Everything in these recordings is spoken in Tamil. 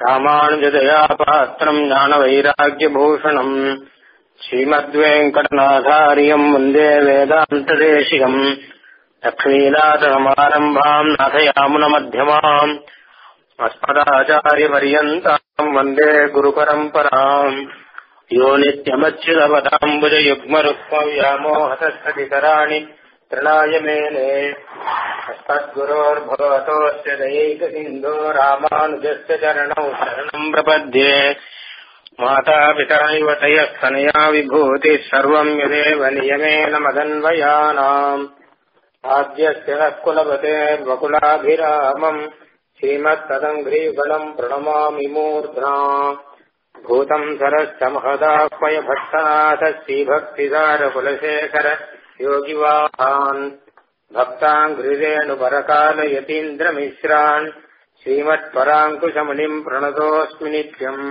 ராமானுஜதயா பாத்திரம் ஞான வைராக்கியபூஷணம் ஸ்ரீமத்வேங்கடநாதாரியம் வந்தே வேதாந்ததேசிகம் லக்ஷ்மீநாதசமாரம்பாம் நாதயாமுனமத்தியமாம் अस्मदाचार्यपर्यन्ताम् वन्दे गुरुपरम्पराम् यो नित्यमच्युतपदाम्बुजयुग्मरुक्मव्यामोहतस्थतिकराणि तृणाय मेने अस्मद्गुरोर्भगवतोऽस्य दयैकसिन्धो रामानुजस्य चरणौ शरणम् प्रपद्ये मातापिता इव तयस्तनया विभूतिः सर्वम् यदेव नियमेन मदन्वयानाम् आद्यस्य नः कुलपतेर्वकुलाभिरामम् श्रीमत्तदङ्घ्रीगणम् प्रणमामि मूर्ध्ना भूतम् सरश्च महदाह्वय भट्टनाथ श्रीभक्तिसारकुलशेखर योगिवाहान् भक्ताङ्घ्रिरेणुपरकालयतीन्द्रमिश्रान् श्रीमत्पराङ्कुशमुनिम् प्रणतोऽस्मि नित्यम्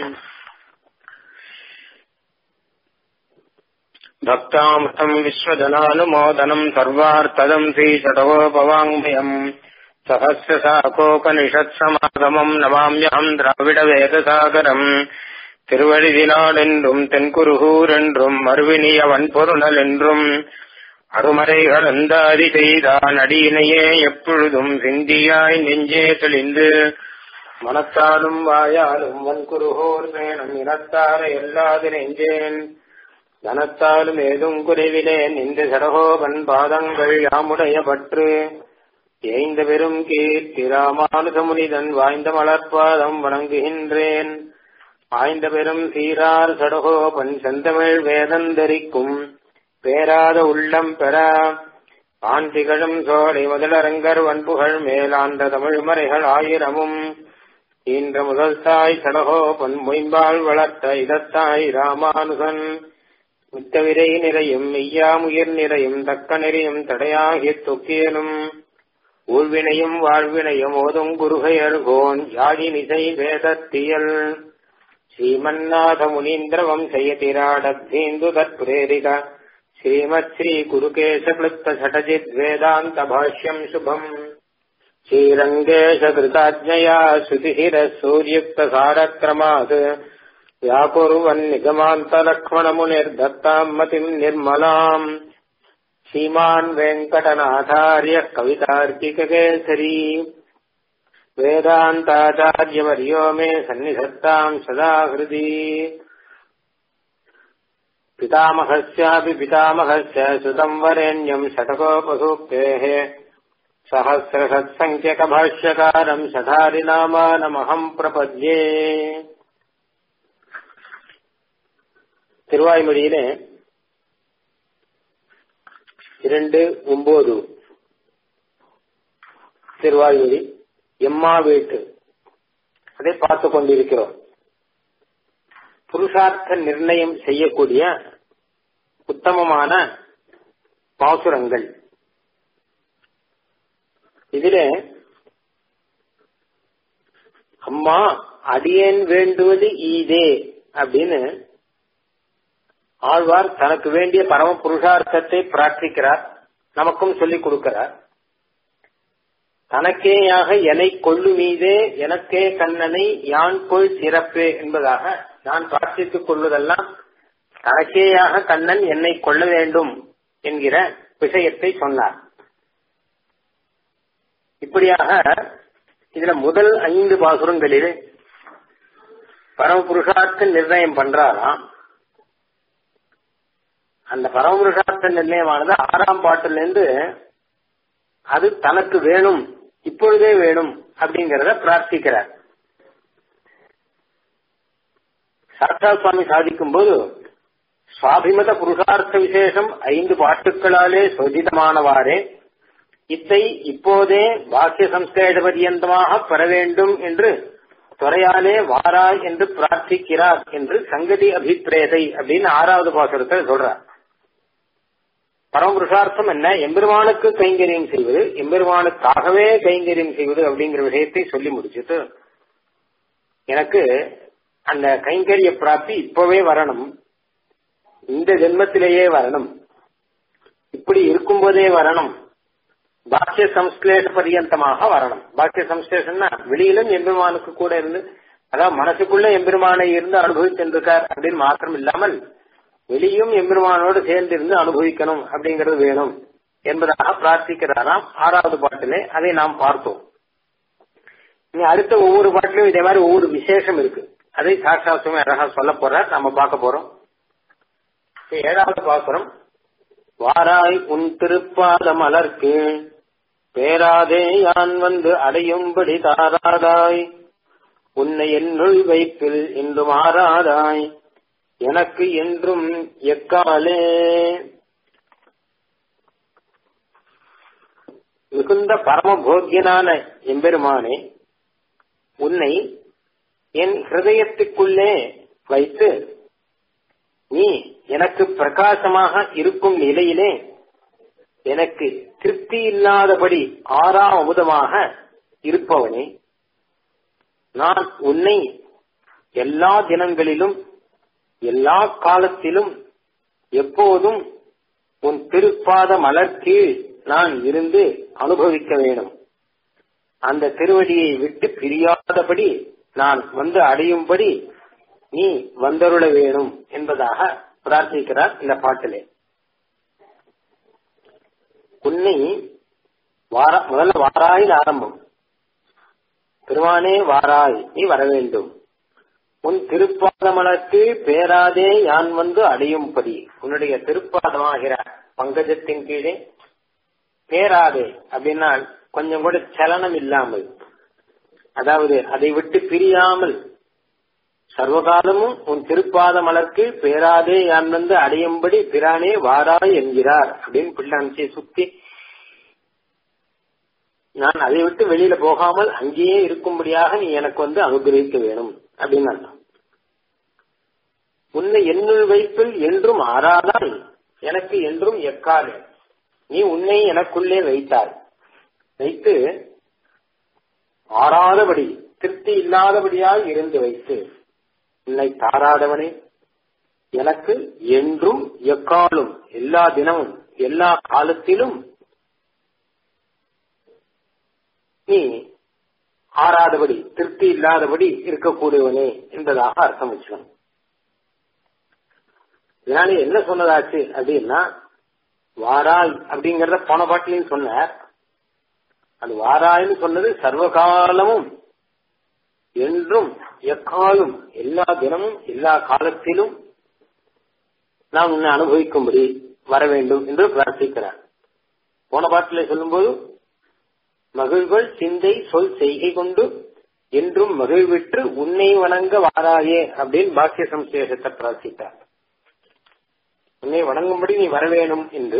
भक्तामृतम् विश्वजनानुमोदनम् सर्वार्थदम् श्रीषटवोपवाङ्मयम् சகசிரசாகோபனிஷத்சமாகமம் நமாமியம் திராவிடவேதசாகரம் திருவழிதினாடென்றும் தென்குருகூரென்றும் மறுவினியவன் பொருணல் என்றும் அருமறைகள் அந்தாதி செய்தான் அடியினையே எப்பொழுதும் சிந்தியாய் நெஞ்சே தெளிந்து மனத்தாலும் வாயாலும் வன்குருகோர் வேணும் இனத்தார எல்லாது நெஞ்சேன் தனத்தாலும் ஏதும் குறைவிலேன் இந்த சடகோபன் பாதங்கள் யாமுடைய பற்று ஏய்ந்த பெரும் கீர்த்தி ராமானுஜமுனிதன் வாய்ந்த மலர்பாதம் வணங்குகின்றேன் ஆய்ந்த பெரும் சீரார் சடகோபன் செந்தமிழ் வேதந்தரிக்கும் பேராத உள்ளம் பெற ஆண் திகழும் சோலை முதலரங்கர் வன்புகள் மேலாண்ட தமிழ் மறைகள் ஆயிரமும் ஈன்ற முதல் தாய் சடகோபன் மொயம்பால் வளர்த்த இதத்தாய் ராமானுகன் மித்தவிரை நிறையும் மெய்யாமுயிர் நிறையும் தக்க நெறியும் தடையாகி தொக்கியலும் ஊழ்வினையும் வாழ்வினையும் ஓதும் குருகையர்கோன் யாழினிசை வேதத்தியல் ஸ்ரீமன்னாத முனீந்திர வம்சயதிராடத்தீந்து தற்பிரேரித ஸ்ரீமத் ஸ்ரீ குருகேசக்ளுப்த சடஜித் வேதாந்த பாஷ்யம் சுபம் ஸ்ரீரங்கேஷ கிருதாஜ்ஞயா ஸ்ருதிஹிர சூர்யுக்த சாரக்ரமாத் व्याकुर्वन् निगमान्तलक्ष्मणमुनिर्दत्ताम् मतिम् निर्मलाम् श्रीमान् वेङ्कटनाथार्यः कवितार्किककेसरी वेदान्ताचार्यवर्यो मे सन्निधत्ताम् सदा हृदि पितामहस्यापि पितामहस्य सुतम् वरेण्यम् शतकोपसूक्तेः सहस्रसत्सङ्ख्यकभाष्यकारम् सधारिनामानमहम् प्रपद्ये திருவாய்மொழியிலே இரண்டு ஒன்பது திருவாய்மொழி எம்மா வீட்டு அதை பார்த்து கொண்டிருக்கிறோம் புருஷார்த்த நிர்ணயம் செய்யக்கூடிய உத்தமமான பாசுரங்கள் இதிலே அம்மா அடியேன் வேண்டுவது ஈதே அப்படின்னு ஆழ்வார் தனக்கு வேண்டிய பரம புருஷார்த்தத்தை பிரார்த்திக்கிறார் நமக்கும் சொல்லிக் கொடுக்கிறார் தனக்கேயாக எனை கொள்ளு மீதே எனக்கே கண்ணனை யான் கொள் சிறப்பே என்பதாக நான் பிரார்த்தித்துக் கொள்வதெல்லாம் தனக்கேயாக கண்ணன் என்னை கொள்ள வேண்டும் என்கிற விஷயத்தை சொன்னார் இப்படியாக இதுல முதல் ஐந்து பாசுரங்களில் பரம புருஷார்த்த நிர்ணயம் பண்றாராம் அந்த பரமபுருஷார்த்த நிர்ணயமானது ஆறாம் பாட்டுல இருந்து அது தனக்கு வேணும் இப்பொழுதே வேணும் அப்படிங்கறத பிரார்த்திக்கிறார் சாத்தா சுவாமி சாதிக்கும் போது சுவாபிமத புருஷார்த்த விசேஷம் ஐந்து பாட்டுக்களாலே சோதிதமானவாறே இத்தை இப்போதே பாக்கிய சம்ஸ்கேட பரியந்தமாக பெற வேண்டும் என்று துறையாலே வாராய் என்று பிரார்த்திக்கிறார் என்று சங்கதி அபிப்பிரேதை அப்படின்னு ஆறாவது பாசுரத்தை சொல்றார் பரமபுருஷார்த்தம் என்ன எம்பெருமானுக்கு கைங்கரியம் செய்வது எம்பெருமானுக்காகவே கைங்கரியம் செய்வது அப்படிங்கிற விஷயத்தை சொல்லி முடிச்சுட்டு எனக்கு அந்த கைங்கரிய பிராப்தி இப்பவே வரணும் இந்த ஜென்மத்திலேயே வரணும் இப்படி இருக்கும்போதே வரணும் பாக்கிய சம்ஸ்லேஷ பரியந்தமாக வரணும் பாக்கிய சம்ஸ்லேஷன்னா வெளியிலும் எம்பெருமானுக்கு கூட இருந்து அதாவது மனசுக்குள்ள எம்பெருமானை இருந்து அனுபவிச்சிருக்கார் அப்படின்னு மாத்திரம் இல்லாமல் வெளியும் எம்பெருமானோடு சேர்ந்து இருந்து அனுபவிக்கணும் அப்படிங்கிறது வேணும் என்பதாக பிரார்த்திக்கிறாராம் ஆறாவது பாட்டிலே அதை நாம் பார்த்தோம் இனி அடுத்த ஒவ்வொரு பாட்டிலும் இதே மாதிரி ஒவ்வொரு விசேஷம் இருக்கு அதை சாட்சாத்துமே அழகா சொல்ல போறார் நாம பார்க்க போறோம் ஏழாவது பாசுரம் வாராய் உன் திருப்பாத மலர்க்கு பேராதே யான் வந்து அடையும்படி தாராதாய் உன்னை என்னுள் வைப்பில் என்று மாறாதாய் எனக்கு என்றும் எக்காலே மிகுந்த பரமபோக்கியனான எம்பெருமானே உன்னை என் ஹிருதயத்துக்குள்ளே வைத்து நீ எனக்கு பிரகாசமாக இருக்கும் நிலையிலே எனக்கு திருப்தி இல்லாதபடி ஆறாம் அமுதமாக இருப்பவனே நான் உன்னை எல்லா தினங்களிலும் எல்லா காலத்திலும் எப்போதும் உன் திருப்பாத மலர்கீழ் நான் இருந்து அனுபவிக்க வேணும் அந்த திருவடியை விட்டு பிரியாதபடி நான் வந்து அடையும்படி நீ வந்தருள வேணும் என்பதாக பிரார்த்திக்கிறார் இந்த பாட்டிலே உன்னை வாரா முதல்ல வாராயில் ஆரம்பம் திருவானே வாராய் நீ வர வேண்டும் உன் திருப்பாதமலர்க்கு பேராதே யான் வந்து அடையும்படி உன்னுடைய திருப்பாதமாகிற பங்கஜத்தின் கீழே பேராதே அப்படின்னா கொஞ்சம் கூட சலனம் இல்லாமல் அதாவது அதை விட்டு பிரியாமல் சர்வகாலமும் உன் திருப்பாத மலர்க்கு பேராதே யான் வந்து அடையும்படி பிரானே வாராய் என்கிறார் அப்படின்னு பிள்ளாஞ்சியை சுத்தி நான் அதை விட்டு வெளியில போகாமல் அங்கேயே இருக்கும்படியாக நீ எனக்கு வந்து அனுகிரகிக்க வேணும் அப்படின்னு அர்த்தம் உன்னை என்னுள் வைப்பில் என்றும் ஆறாதாய் எனக்கு என்றும் எக்காலே நீ உன்னை எனக்குள்ளே வைத்தாய் வைத்து ஆறாதபடி திருப்தி இல்லாதபடியால் இருந்து வைத்து உன்னை தாராதவனே எனக்கு என்றும் எக்காலும் எல்லா தினமும் எல்லா காலத்திலும் நீ ஆறாதபடி திருப்தி இல்லாதபடி இருக்கக்கூடியவனே என்பதாக அர்த்தம் வச்சுக்கணும் இதனால என்ன சொன்னதாச்சு அப்படின்னா வாராய் அப்படிங்கறத போன பாட்டிலையும் சொன்னார் அது வாராய்னு சொன்னது சர்வகாலமும் என்றும் எக்காலும் எல்லா தினமும் எல்லா காலத்திலும் நாம் உன்னை அனுபவிக்கும்படி வர வேண்டும் என்று பிரார்த்திக்கிறார் போன பாட்டிலே சொல்லும்போது மகிழ்கள் சிந்தை சொல் செய்கை கொண்டு என்றும் மகிழ்விற்று உன்னை வணங்க வாராயே அப்படின்னு பாக்கிய சம்சேஷத்தை பிரார்த்தித்தார் உன்னை வணங்கும்படி நீ வர வேணும் என்று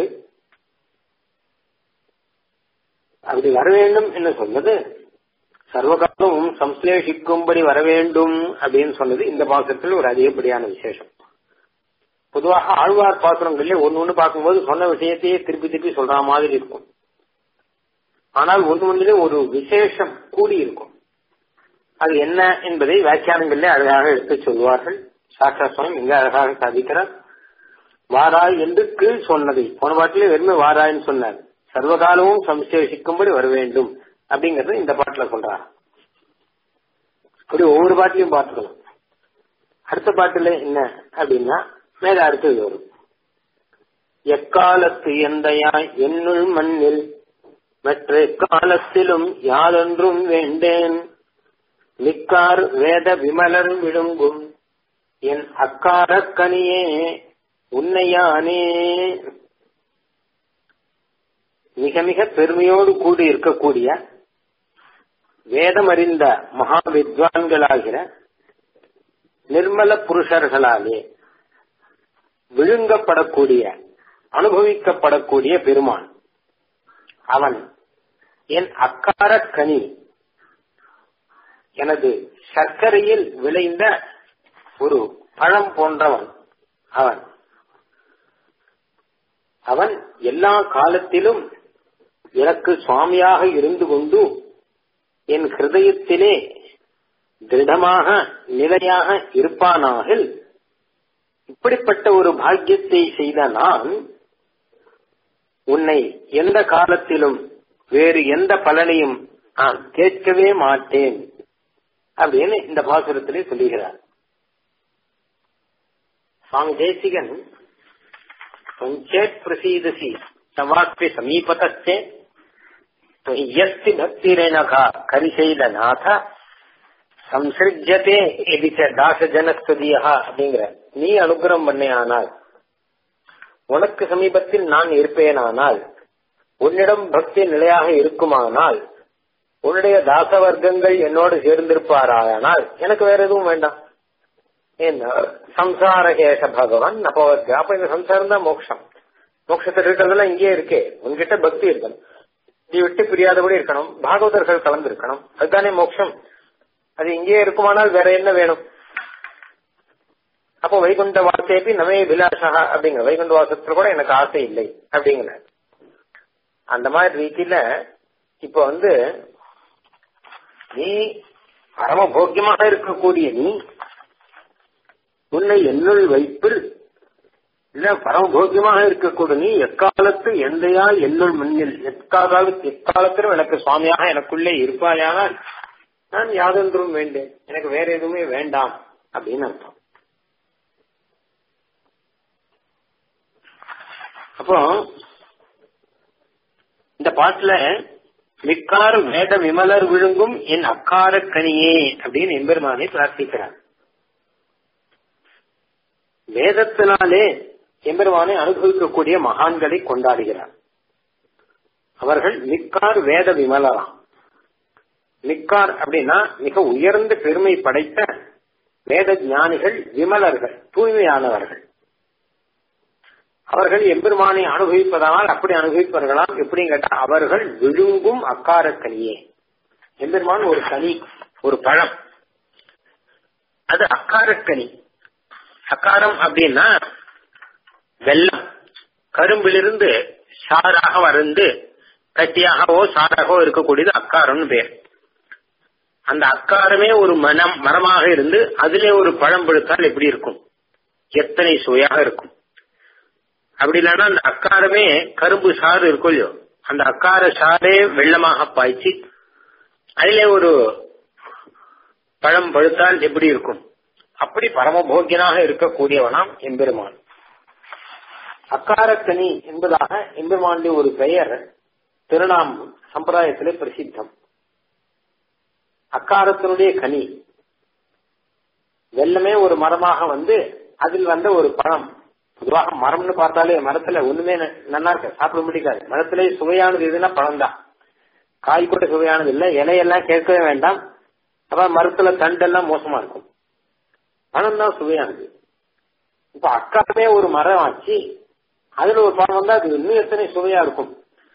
அப்படி வர வேண்டும் என்று சொன்னது சர்வகாலமும் சம்ஸ்லேஷிக்கும்படி வர வேண்டும் அப்படின்னு சொன்னது இந்த பாசத்தில் ஒரு அதிகப்படியான விசேஷம் பொதுவாக ஆழ்வார் பாசுரங்கள்ல ஒன்னு ஒண்ணு பார்க்கும்போது சொன்ன விஷயத்தையே திருப்பி திருப்பி சொல்ற மாதிரி இருக்கும் ஆனால் ஒன்று ஒன்றிலே ஒரு விசேஷம் கூடி இருக்கும் அது என்ன என்பதை வியாக்கியானங்களிலே அழகாக எடுத்துச் சொல்வார்கள் சாஸ்திர சுவாமி மிக அழகாக சாதிக்கிறார் வாராய் என்று கீழ் சொன்னதை போன பாட்டிலே வெறுமை வாராய்ன்னு சொன்னார் சர்வகாலமும் சம்சேஷிக்கும்படி வர வேண்டும் அப்படிங்கறது இந்த பாட்டுல சொல்றார் அப்படி ஒவ்வொரு பாட்டிலையும் பார்த்துக்கலாம் அடுத்த பாட்டுல என்ன அப்படின்னா மேல அடுத்தது வரும் எக்காலத்து எந்தையாய் என்னுள் மண்ணில் மற்ற எக்காலத்திலும் யாதொன்றும் வேண்டேன் மிக்கார் வேத விமலர் விழுங்கும் என் அக்காரக்கனியே உன்னையானே மிக மிக பெருமையோடு கூடி இருக்கக்கூடிய வேதம் அறிந்த மகா வித்வான்களாகிற நிர்மல புருஷர்களாலே விழுங்கப்படக்கூடிய அனுபவிக்கப்படக்கூடிய பெருமான் அவன் என் அக்கார கனி எனது சர்க்கரையில் விளைந்த ஒரு பழம் போன்றவன் அவன் அவன் எல்லா காலத்திலும் எனக்கு சுவாமியாக இருந்து கொண்டு என் ஹிருதயத்திலே திருடமாக நிலையாக இருப்பானாகில் இப்படிப்பட்ட ஒரு பாக்கியத்தை செய்த நான் உன்னை எந்த காலத்திலும் வேறு எந்த பலனையும் நான் கேட்கவே மாட்டேன் அப்படின்னு இந்த பாசுரத்திலே சொல்லுகிறார் சுவாமி தேசிகன் பஞ்சேத் பிரசீதசி சவாத்வி சமீபத்தே எஸ்தி பக்திரேனகா கரிசைலநாத சம்சிருஜ்யதே எதிச்ச தாசஜனஸ்துதியா அப்படிங்கிற நீ அனுகிரகம் பண்ணே ஆனால் உனக்கு சமீபத்தில் நான் இருப்பேனானால் உன்னிடம் பக்தி நிலையாக இருக்குமானால் உன்னுடைய தாச வர்க்கங்கள் என்னோடு சேர்ந்திருப்பாரானால் எனக்கு வேற எதுவும் வேண்டாம் என்ன சம்சாரகேஷ பகவான் நபவர்க்க அப்ப இந்த சம்சாரம் தான் மோட்சம் மோட்சத்தில் இருக்கிறதெல்லாம் இங்கே இருக்கே உன்கிட்ட பக்தி இருக்கணும் நீ விட்டு பிரியாதபடி இருக்கணும் பாகவதர்கள் கலந்து இருக்கணும் அதுதானே மோட்சம் அது இங்கே இருக்குமானால் வேற என்ன வேணும் அப்போ வைகுண்ட வாசேபி நமே விலாசா அப்படிங்கிற வைகுண்ட வாசத்துல கூட எனக்கு ஆசை இல்லை அப்படிங்கிற அந்த மாதிரி ரீதியில இப்ப வந்து நீ பரமபோக்கியமாக இருக்கக்கூடிய நீ உன்னை என்னுள் வைப்பில் இல்ல பரமபோக்கியமாக இருக்கக்கூடிய நீ எக்காலத்து எந்தையா என்னுள் மண்ணில் எக்காலத்து எக்காலத்திலும் எனக்கு சுவாமியாக எனக்குள்ளே இருப்பாயானால் நான் யாதொன்றும் வேண்டேன் எனக்கு வேற எதுவுமே வேண்டாம் அப்படின்னு அர்த்தம் அப்போ இந்த பாட்டுல மிக்கார் வேத விமலர் விழுங்கும் என் அக்கார கனியே அப்படின்னு எம்பெருமானை பிரார்த்திக்கிறார் வேதத்தினாலே எம்பெருமானை அனுபவிக்கக்கூடிய மகான்களை கொண்டாடுகிறார் அவர்கள் மிக்கார் வேத விமலராம் மிக்கார் அப்படின்னா மிக உயர்ந்த பெருமை படைத்த வேத ஞானிகள் விமலர்கள் தூய்மையானவர்கள் அவர்கள் எம்பெருமானை அனுபவிப்பதனால் அப்படி அனுபவிப்பார்களாம் எப்படின்னு கேட்டா அவர்கள் விழுங்கும் அக்கார கனியே எம்பெருமான் ஒரு கனி ஒரு பழம் அது அக்காரக்கனி அக்காரம் அப்படின்னா வெள்ளம் கரும்பிலிருந்து சாராக வருந்து கட்டியாகவோ சாராகவோ இருக்கக்கூடியது அக்காரம்னு பேர் அந்த அக்காரமே ஒரு மனம் மரமாக இருந்து அதிலே ஒரு பழம் பழுத்தால் எப்படி இருக்கும் எத்தனை சுவையாக இருக்கும் அப்படி இல்லைன்னா அந்த அக்காரமே கரும்பு சாறு இருக்கும் இல்லையோ அந்த அக்கார சாரே வெள்ளமாக பாய்ச்சி அதிலே ஒரு பழம் பழுத்தால் எப்படி இருக்கும் அப்படி பரமபோக்கியனாக இருக்கக்கூடியவனாம் எம்பெருமான் அக்காரக்கனி என்பதாக எம்பெருமானுடைய ஒரு பெயர் திருநாமம் சம்பிரதாயத்திலே பிரசித்தம் அக்காரத்தினுடைய கனி வெள்ளமே ஒரு மரமாக வந்து அதில் வந்த ஒரு பழம் பொதுவாக மரம்னு பார்த்தாலே மரத்துல ஒண்ணுமே நல்லா இருக்க சாப்பிட முடியாது மரத்திலே சுவையானது எதுனா பழம் தான் காய் கூட சுவையானது இல்ல இலையெல்லாம் கேட்கவே வேண்டாம் அப்புறம் மரத்துல தண்டெல்லாம் மோசமா இருக்கும் பழம் தான் சுவையானது இப்ப அக்காமே ஒரு மரம் ஆச்சு அதுல ஒரு பழம் வந்தா அது இன்னும் எத்தனை சுவையா இருக்கும்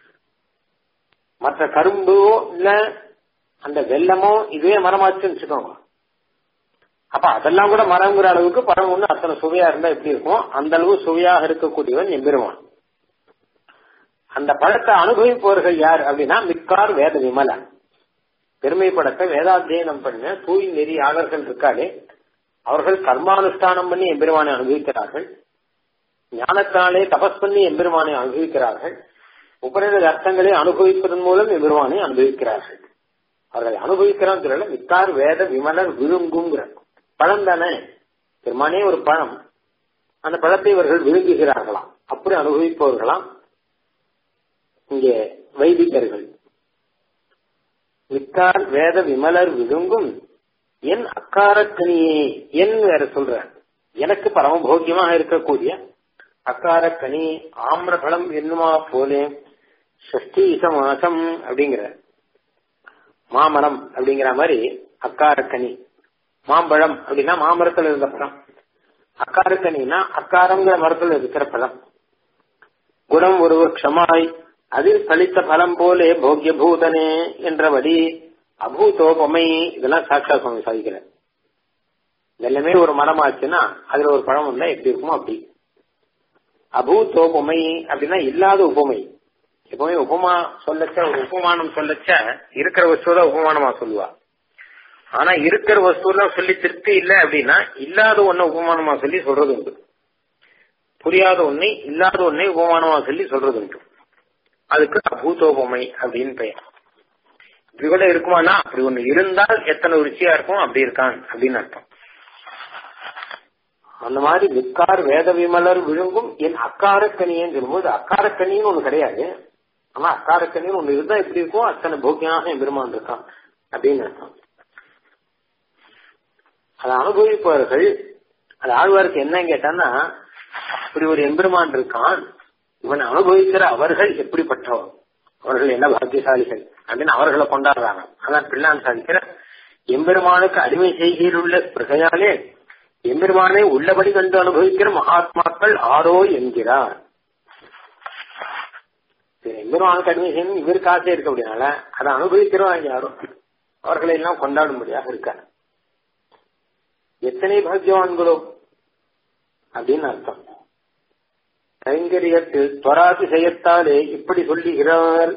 மற்ற கரும்போ இல்ல அந்த வெள்ளமோ இதுவே மரமாச்சுன்னு வச்சுக்கோங்க அப்ப அதெல்லாம் கூட மரங்கிற அளவுக்கு பழம் ஒண்ணு அத்தனை சுவையா இருந்தா எப்படி இருக்கும் அந்த அளவு சுவையாக இருக்கக்கூடியவன் எம்பெருமான் அந்த பழத்தை அனுபவிப்பவர்கள் யார் அப்படின்னா மிக்கார் வேத விமலன் பெருமைப்படத்தை வேதாத்தியனம் பண்ண தூய் நெறியாளர்கள் இருக்காளே அவர்கள் கர்மானுஷ்டானம் பண்ணி எம்பெருமானை அனுபவிக்கிறார்கள் ஞானத்தாலே தபஸ் பண்ணி எம்பெருமானை அனுபவிக்கிறார்கள் உபநிட அர்த்தங்களை அனுபவிப்பதன் மூலம் எம்பெருமானை அனுபவிக்கிறார்கள் அவர்கள் அனுபவிக்கிறாங்க மிக்கார் வேத விமலர் விழுங்குங்கிற பழம் தானே பெருமானே ஒரு பழம் அந்த பழத்தை இவர்கள் விழுங்குகிறார்களாம் அப்படி அனுபவிப்பவர்களாம் இங்கே வைதிகர்கள் மிக்கார் வேத விமலர் விழுங்கும் என் அக்காரக்கனியே என் வேற சொல்ற எனக்கு பரமபோக்கியமாக இருக்கக்கூடிய அக்காரக்கனி ஆம்ரபலம் என்னுமா போலே ஷஷ்டீச மாசம் அப்படிங்கிற மாமரம் அப்படிங்கிற மாதிரி அக்காரக்கனி மாம்பழம் அப்படின்னா மாமரத்துல இருந்த பழம் அக்காரக்கனின்னா அக்காரங்கிற மரத்துல இருக்கிற பழம் குணம் ஒரு க்ஷமாய் அதில் கழித்த பலம் போலே போக்கிய பூதனே என்றபடி அபூதோபமை இதெல்லாம் சாட்சா சுவாமி சாதிக்கிறார் எல்லாமே ஒரு மரம் ஆச்சுன்னா அதுல ஒரு பழம் வந்தா எப்படி இருக்குமோ அப்படி அபூதோபமை அப்படின்னா இல்லாத உபமை எப்பவுமே உபமா சொல்லச்ச ஒரு உபமானம் சொல்லச்ச இருக்கிற வஸ்துதான் உபமானமா சொல்லுவா ஆனா இருக்கிற வஸ்துலாம் சொல்லி திருப்தி இல்ல அப்படின்னா இல்லாத ஒன்ன உபமானமா சொல்லி சொல்றது உண்டு புரியாத ஒன்னை இல்லாத ஒன்னை உபமானமா சொல்லி சொல்றது உண்டு அதுக்கு அபூதோபமை அப்படின்னு பெயர் இப்படி கூட இருக்குமானா அப்படி ஒண்ணு இருந்தால் எத்தனை ருச்சியா இருக்கும் அப்படி இருக்கான் அப்படின்னு அர்த்தம் அந்த மாதிரி விக்கார் வேத விமலர் விழுங்கும் என் அக்காரக்கனியன்னு சொல்லும்போது அக்காரக்கனின்னு ஒண்ணு கிடையாது ஆனா அக்காரக்கனின்னு ஒண்ணு இருந்தா எப்படி இருக்கும் அத்தனை போக்கியமாக என் பெருமான் இருக்கான் அப்படின்னு அர்த்தம் அதை அனுபவிப்பவர்கள் அது ஆழ்வாருக்கு என்ன கேட்டான்னா இப்படி ஒரு எம்பெருமான் இருக்கான் இவன் அனுபவிக்கிற அவர்கள் எப்படிப்பட்டவர் அவர்கள் என்ன பாக்கியசாலிகள் அப்படின்னு அவர்களை கொண்டாடுறாங்க அதான் பிள்ளான் சாதிக்கிற எம்பெருமானுக்கு அடிமை செய்கையிலுள்ள பிரகையாலே எம்பெருமானை உள்ளபடி கண்டு அனுபவிக்கிற மகாத்மாக்கள் ஆரோ என்கிறார் எம்பெருமானுக்கு அடிமை செய்யணும் இவருக்கு ஆசை இருக்கு அப்படின்னால அதை அனுபவிக்கிறவங்க யாரும் அவர்களை எல்லாம் கொண்டாடும்படியாக இருக்கார் எத்தனை பாக்கியவான்களோ அப்படின்னு அர்த்தம் கைங்கரியத்தில் தொராதி செய்யத்தாலே இப்படி சொல்லுகிறார்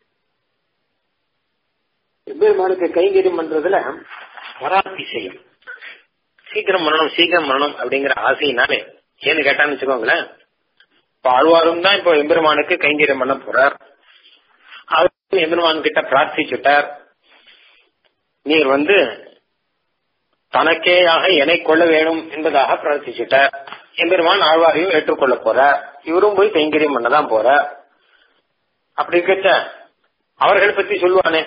எம்பெருமானுக்கு கைங்கரியம் பண்றதுல தொராதிசயம் சீக்கிரம் பண்ணணும் சீக்கிரம் பண்ணணும் அப்படிங்கிற ஆசையினாலே ஏன்னு கேட்டான்னு வச்சுக்கோங்களேன் இப்ப ஆழ்வாரும் தான் இப்போ எம்பெருமானுக்கு கைங்கரியம் பண்ண போறார் அவர் எம்பெருமான் கிட்ட பிரார்த்திச்சுட்டார் நீர் வந்து தனக்கேயாக என்னை கொள்ள வேணும் என்பதாக பிரார்த்திச்சுட்டார் எம்பெருமான் ஆழ்வாரையும் ஏற்றுக்கொள்ள போறார் இவரும் போய் கைங்கரியம் பண்ணதான் போறார் அப்படி இருக்கச்ச அவர்கள் பத்தி சொல்லுவானே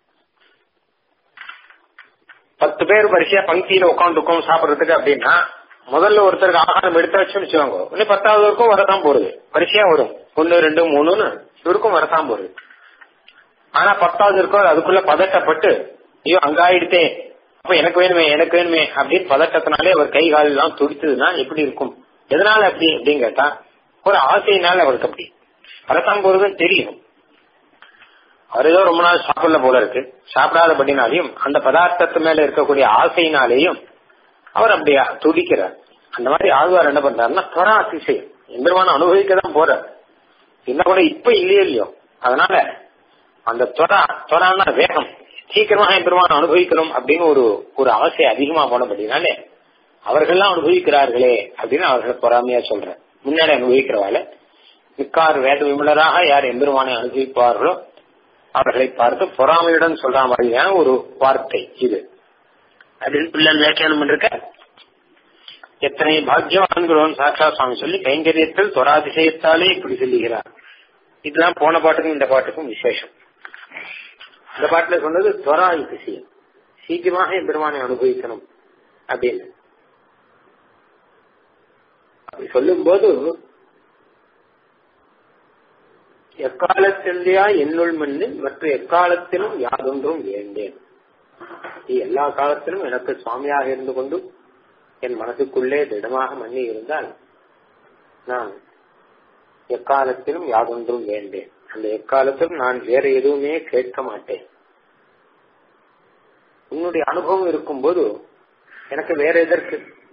பத்து பேர் வரிசையா பங்கியில உட்காந்துருக்கோம் சாப்பிடுறதுக்கு அப்படின்னா முதல்ல ஒருத்தருக்கு ஆகாரம் எடுத்து வச்சுன்னு வச்சுக்கோங்க இன்னும் பத்தாவது வரைக்கும் வரதான் போறது வரிசையா வரும் ஒன்னு ரெண்டு மூணுன்னு இவருக்கும் வரதான் போறது ஆனா பத்தாவது இருக்கும் அதுக்குள்ள பதட்டப்பட்டு ஐயோ அங்க ஆயிடுத்தே அப்ப எனக்கு வேணுமே எனக்கு வேணுமே அப்படின்னு பதட்டத்தினாலே அவர் கை கால் எல்லாம் துடித்ததுன்னா எப்படி இருக்கும் எதனால அப்படி அப்படின்னு கேட்டா ஒரு ஆசையினால அவருக்கு அப்படி வரத்தான் போறதுன்னு தெரியும் அவர் ஏதோ ரொம்ப நாள் சாப்பிடல போல இருக்கு சாப்பிடாதபடினாலையும் அந்த பதார்த்தத்து மேல இருக்கக்கூடிய ஆசையினாலேயும் அவர் அப்படியா துடிக்கிறார் அந்த மாதிரி ஆழ்வார் என்ன பண்றாருன்னா தொரா அதிசயம் எம்பெருமான அனுபவிக்க தான் போறார் என்ன கூட இப்ப இல்லையோ இல்லையோ அதனால அந்த தொரா தொரான்னா வேகம் சீக்கிரமாக எம்பெருமான அனுபவிக்கணும் அப்படின்னு ஒரு ஒரு ஆசை அதிகமா போனபடினாலே அவர்கள்லாம் அனுபவிக்கிறார்களே அப்படின்னு அவர்கள் பொறாமையா சொல்ற முன்னாடி அனுபவிக்கிறவால மிக்கார் வேத விமலராக யார் எம்பெருமானை அனுபவிப்பார்களோ அவர்களை பார்த்து பொறாமையுடன் சொல்ற மாதிரியான ஒரு வார்த்தை இது அப்படின்னு பிள்ளை வியாக்கியானம் பண்ணிருக்க எத்தனை பாக்கியவான்கிறோம் சாட்சா சுவாமி சொல்லி கைங்கரியத்தில் தொராதிசயத்தாலே இப்படி சொல்லுகிறார் இதெல்லாம் போன பாட்டுக்கும் இந்த பாட்டுக்கும் விசேஷம் இந்த பாட்டுல சொன்னது துவரா அதிசயம் சீக்கிரமாக பெருமானை அனுபவிக்கணும் அப்படின்னு அப்படி சொல்லும் போது எக்காலத்திலேயா என்னுள் மண்ணில் மற்ற எக்காலத்திலும் யாதொன்றும் வேண்டேன் நீ எல்லா காலத்திலும் எனக்கு சுவாமியாக இருந்து கொண்டு என் மனசுக்குள்ளே திடமாக மண்ணி இருந்தால் நான் எக்காலத்திலும் யாதொன்றும் வேண்டேன் அந்த எக்காலத்திலும் நான் வேற எதுவுமே கேட்க மாட்டேன் உன்னுடைய அனுபவம் இருக்கும்போது எனக்கு வேற எதற்கு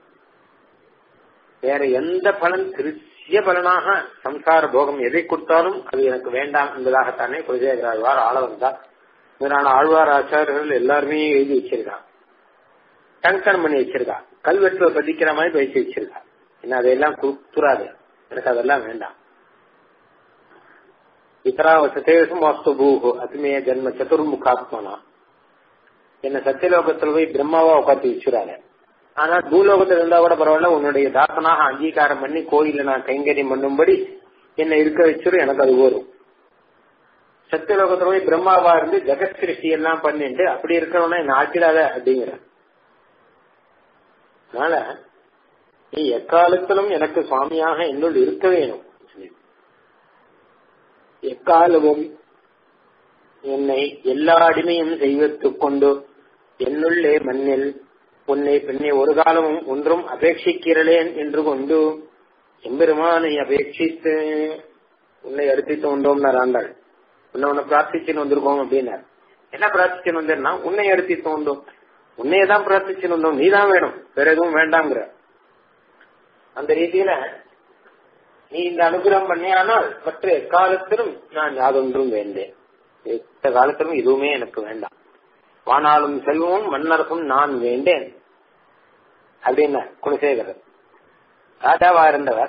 வேற எந்த பலன் திருச்சிய பலனாக சம்சார போகம் எதை கொடுத்தாலும் அது எனக்கு வேண்டாம் என்பதாகத்தானே குலஜேகராழ்வார் ஆள வந்தார் இதனால ஆழ்வார் ஆச்சாரியர்கள் எல்லாருமே எழுதி வச்சிருக்கா டங்கன் பண்ணி வச்சிருக்கா கல்வெட்டுல பதிக்கிற மாதிரி பேசி வச்சிருக்கா என்ன அதையெல்லாம் குத்துறாது எனக்கு அதெல்லாம் வேண்டாம் இத்தராவசத்தேஷம் வாஸ்து பூஹு அதுமே ஜென்ம சதுர்முகாத்மனா என்ன சத்தியலோகத்துல போய் பிரம்மாவா உட்காந்து வச்சுறாங்க ஆனா பூலோகத்துல இருந்தா கூட பரவாயில்ல உன்னுடைய தாசனாக அங்கீகாரம் பண்ணி கோயில நான் கைங்கரியம் பண்ணும்படி என்னை இருக்க வச்சிரும் எனக்கு அது வரும் சத்தியலோகத்துல போய் பிரம்மாவா இருந்து ஜெகத் சிருஷ்டி எல்லாம் பண்ணிட்டு அப்படி இருக்கிறவனா என்ன ஆக்கிடாத அப்படிங்கிற அதனால நீ எக்காலத்திலும் எனக்கு சுவாமியாக என்னுள் இருக்க வேணும் எக்காலமும் என்னை எல்லா அடிமையும் செய்வத்துக் கொண்டு என்னுள்ளே மண்ணில் உன்னை பெண்ணை ஒரு காலமும் ஒன்றும் அபேட்சிக்கிறேன் என்று கொண்டு எம்பெருமானை அபேட்சித்து உன்னை அறுத்தித்து வந்தோம்னார் ஆண்டாள் உன்னை உன்னை பிரார்த்திச்சுன்னு வந்திருக்கோம் அப்படின்னார் என்ன பிரார்த்திச்சுன்னு வந்தேன்னா உன்னை அறுத்தித்து வந்தோம் உன்னையே தான் பிரார்த்திச்சுன்னு வந்தோம் நீ தான் வேணும் வேற எதுவும் வேண்டாங்கிற அந்த ரீதியில நீ இந்த அனுகிரகம் பண்ணியானால் மற்ற எக்காலத்திலும் நான் யாதொன்றும் வேண்டேன் எந்த காலத்திலும் எதுவுமே எனக்கு வேண்டாம் வானாலும் செல்வமும் மன்னரசும் நான் வேண்டேன் அப்படின்னு குலசேகரர் ராஜாவா இருந்தவர்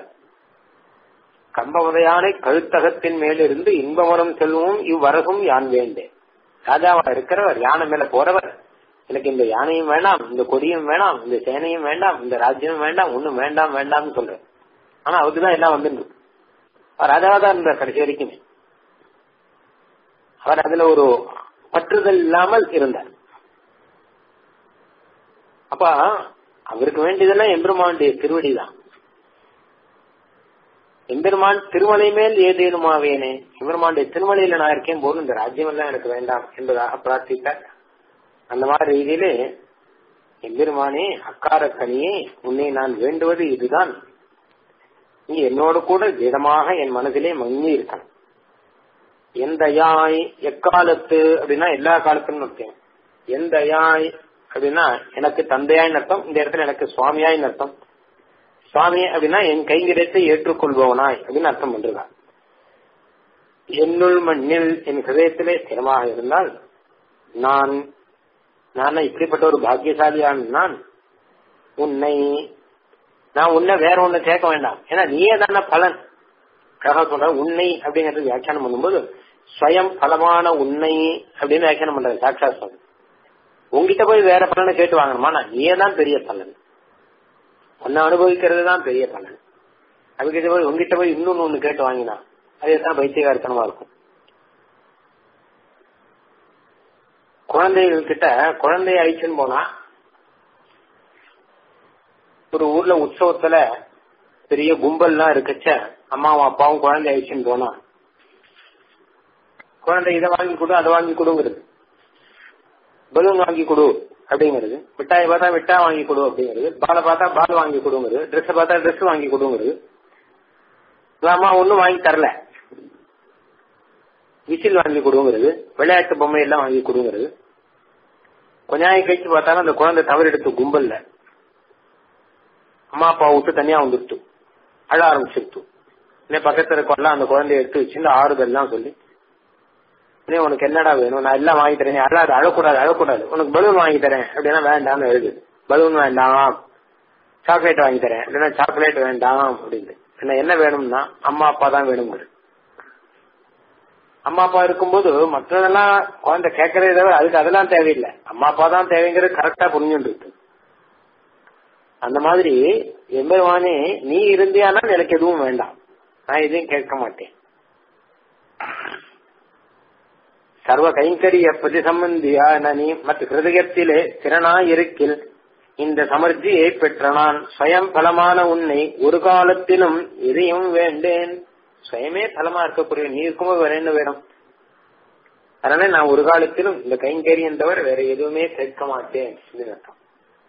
கம்பவதையானை கழுத்தகத்தின் மேலிருந்து இன்பமரம் செல்வமும் இவ்வரசும் யான் வேண்டேன் ராஜாவா இருக்கிறவர் யானை மேல போறவர் எனக்கு இந்த யானையும் வேண்டாம் இந்த கொடியும் வேண்டாம் இந்த சேனையும் வேண்டாம் இந்த ராஜ்யமும் வேண்டாம் ஒண்ணும் வேண்டாம் வேண்டாம்னு சொல்ற ஆனா அவருக்கு தான் எல்லாம் வந்துருக்கு அவர் ராஜாவா தான் இருந்தார் கடைசி வரைக்குமே அவர் அதுல ஒரு பற்றுதல் இல்லாமல் இருந்தார் அப்ப அவருக்கு வேண்டியதெல்லாம் எம்பெருமானுடைய திருவடி தான் எம்பெருமான் திருமலை மேல் ஏதேனுமாவேனே எம்பெருமானுடைய திருமலையில நான் இருக்கேன் போதும் இந்த ராஜ்யம் எல்லாம் எனக்கு வேண்டாம் என்பதாக பிரார்த்தித்தார் அந்த மாதிரி ரீதியிலே எம்பெருமானே அக்காரக்கனியே உன்னை நான் வேண்டுவது இதுதான் நீ என்னோடு கூட திடமாக என் மனதிலே மங்கி இருக்கணும் எந்த யாய் எக்காலத்து அப்படின்னா எல்லா காலத்திலும் அர்த்தம் எந்த யாய் அப்படின்னா எனக்கு தந்தையாய் அர்த்தம் இந்த இடத்துல எனக்கு சுவாமியாய் அர்த்தம் சுவாமி அப்படின்னா என் கைங்கிடத்தை ஏற்றுக்கொள்பவனாய் அப்படின்னு அர்த்தம் பண்றார் என்னுள் மண்ணில் என் ஹிரதயத்திலே ஸ்திரமாக இருந்தால் நான் நான் இப்படிப்பட்ட ஒரு பாக்கியசாலியான நான் உன்னை நான் உன்னை வேற ஒண்ணு கேட்க வேண்டாம் ஏன்னா நீயே தானே பலன் அழகா சொல்ற உன்னை அப்படிங்கறது வியாக்கியானம் பண்ணும்போது ஸ்வயம் பலமான உன்னை அப்படின்னு வியாக்கியானம் பண்றது சாட்சா சுவாமி உங்ககிட்ட போய் வேற பலனை கேட்டு வாங்கணுமா நான் நீயே தான் பெரிய பலன் உன்னை அனுபவிக்கிறது தான் பெரிய பலன் அதுக்கிட்ட போய் உங்ககிட்ட போய் இன்னொன்னு ஒண்ணு கேட்டு வாங்கினா அது தான் பைத்தியகாரத்தனமா இருக்கும் குழந்தைகள் கிட்ட குழந்தைய அழிச்சுன்னு போனா ஒரு ஊர்ல உற்சவத்துல பெரிய கும்பல்லாம் இருக்கச்ச அம்மாவும் அப்பாவும் குழந்தை அழிச்சுன்னு போனா குழந்தை இதை வாங்கி கொடு அதை வாங்கி கொடுங்கிறது பலூன் வாங்கி கொடு அப்படிங்கிறது மிட்டாயை பார்த்தா மிட்டா வாங்கி கொடு அப்படிங்கிறது பாலை பார்த்தா பால் வாங்கி கொடுங்கிறது ட்ரெஸ் பார்த்தா ட்ரெஸ் வாங்கி கொடுங்கிறது அம்மா ஒன்னும் வாங்கி தரல விசில் வாங்கி கொடுங்கிறது விளையாட்டு பொம்மை எல்லாம் வாங்கி கொடுங்கிறது கொஞ்ச நாள் கழிச்சு பார்த்தாலும் அந்த குழந்தை தவறெடுத்து கும்பல்ல அம்மா அப்பா விட்டு தனியா வந்துடுத்து அழ ஆரம்பிச்சிருத்து இன்னும் பக்கத்துல இருக்கெல்லாம் அந்த குழந்தைய எடுத்து வச்சு ஆறுதல்லாம் சொல்லி இன்னும் உனக்கு என்னடா வேணும் நான் எல்லாம் வாங்கி தரேன் அழாது அழக்கூடாது அழக்கூடாது உனக்கு பலூன் வாங்கி தரேன் அப்படின்னா வேண்டாம்னு எழுது பலூன் வேண்டாம் சாக்லேட் வாங்கி தரேன் இல்லைன்னா சாக்லேட் வேண்டாம் அப்படின்னு என்ன என்ன வேணும்னா அம்மா அப்பா தான் வேணுங்கிறது அம்மா அப்பா இருக்கும்போது மற்றதெல்லாம் குழந்தை கேட்கறதே தவிர அதுக்கு அதெல்லாம் தேவையில்லை அம்மா அப்பா தான் தேவைங்கிறது கரெக்டா புரிஞ்சுட்டு இருக்கு அந்த மாதிரி எம்பெருமானே நீ இருந்தியானால் எனக்கு எதுவும் வேண்டாம் நான் எதையும் கேட்க மாட்டேன் சர்வ கைங்கரிய பிரதி சம்பந்தியான நீ மற்ற ஹிருதயத்திலே திறனாயிருக்கில் இந்த சமர்த்தியை பெற்ற நான் ஸ்வயம் பலமான உன்னை ஒரு காலத்திலும் எதையும் வேண்டேன் சுயமே பலமா இருக்கக்கூடிய நீ இருக்கும்போது வேற என்ன வேணும் அதனால நான் ஒரு காலத்திலும் இந்த கைங்கரியம் தவிர வேற எதுவுமே கேட்க மாட்டேன் அர்த்தம்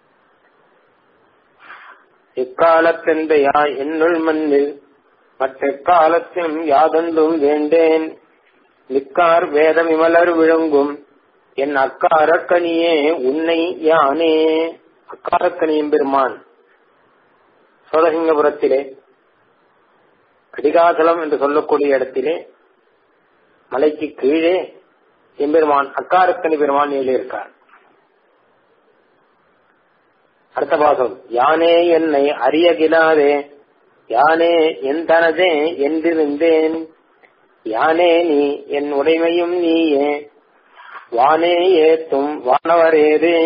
இக்காலத்தெந்தையா என்னுள் மண்ணில் மற்றெக்காலத்திலும் யாதொன்றும் வேண்டேன் நிக்கார் வேத விமலர் விளங்கும் என் அக்காரக்கனியே உன்னை யானே அக்காரக்கனியும் பெருமான் சோழசிங்கபுரத்திலே கடிகாசலம் என்று சொல்லக்கூடிய இடத்திலே மலைக்கு கீழே எம்பெருமான் அக்காரக்கனி பெருமான் எழுதியிருக்கார் அடுத்த பாசம் யானே என்னை அறியகிலாதே யானே என் தனதே என்றிருந்தேன் யானே நீ என் உடைமையும் நீயே வானே ஏத்தும் வானவரேதே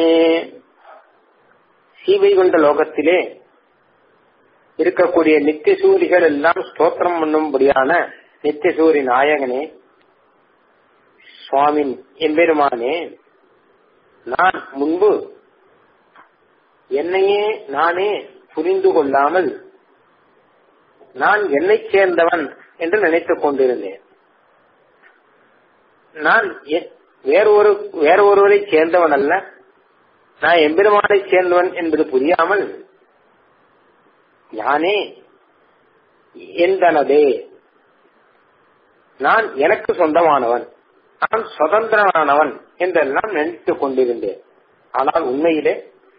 சீவை கொண்ட லோகத்திலே இருக்கக்கூடிய நித்தியசூரிகள் எல்லாம் ஸ்தோத்திரம் பண்ணும்படியான நித்தியசூரி நாயகனே சுவாமின் எம்பெருமானே நான் முன்பு என்னையே நானே புரிந்து கொள்ளாமல் நான் என்னை சேர்ந்தவன் என்று நினைத்துக் கொண்டிருந்தேன் நான் வேறொரு வேற ஒருவரை சேர்ந்தவன் அல்ல நான் எம்பெருமானை சேர்ந்தவன் என்பது புரியாமல் ஞானே எந்தனதே நான் எனக்கு சொந்தமானவன் நான் சுதந்திரனானவன் என்றெல்லாம் நினைத்துக் கொண்டிருந்தேன் ஆனால் உண்மையிலே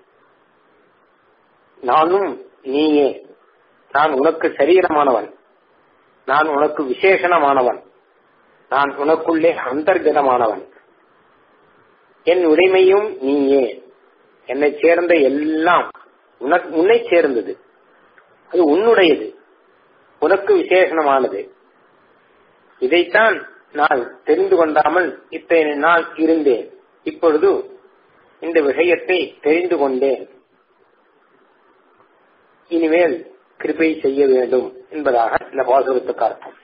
நானும் நீயே நான் உனக்கு சரீரமானவன் நான் உனக்கு விசேஷணமானவன் நான் உனக்குள்ளே அந்தர்கதமானவன் என் உடைமையும் நீயே என்னை சேர்ந்த எல்லாம் உனக்கு உன்னை சேர்ந்தது அது உன்னுடையது உனக்கு விசேஷணமானது இதைத்தான் நாள் தெரிந்து கொண்டாமல் இத்தனை நாள் இருந்தேன் இப்பொழுது இந்த விஷயத்தை தெரிந்து கொண்டேன் இனிமேல் கிருபை செய்ய வேண்டும் என்பதாக இந்த பாசுரத்துக்கு அர்த்தம்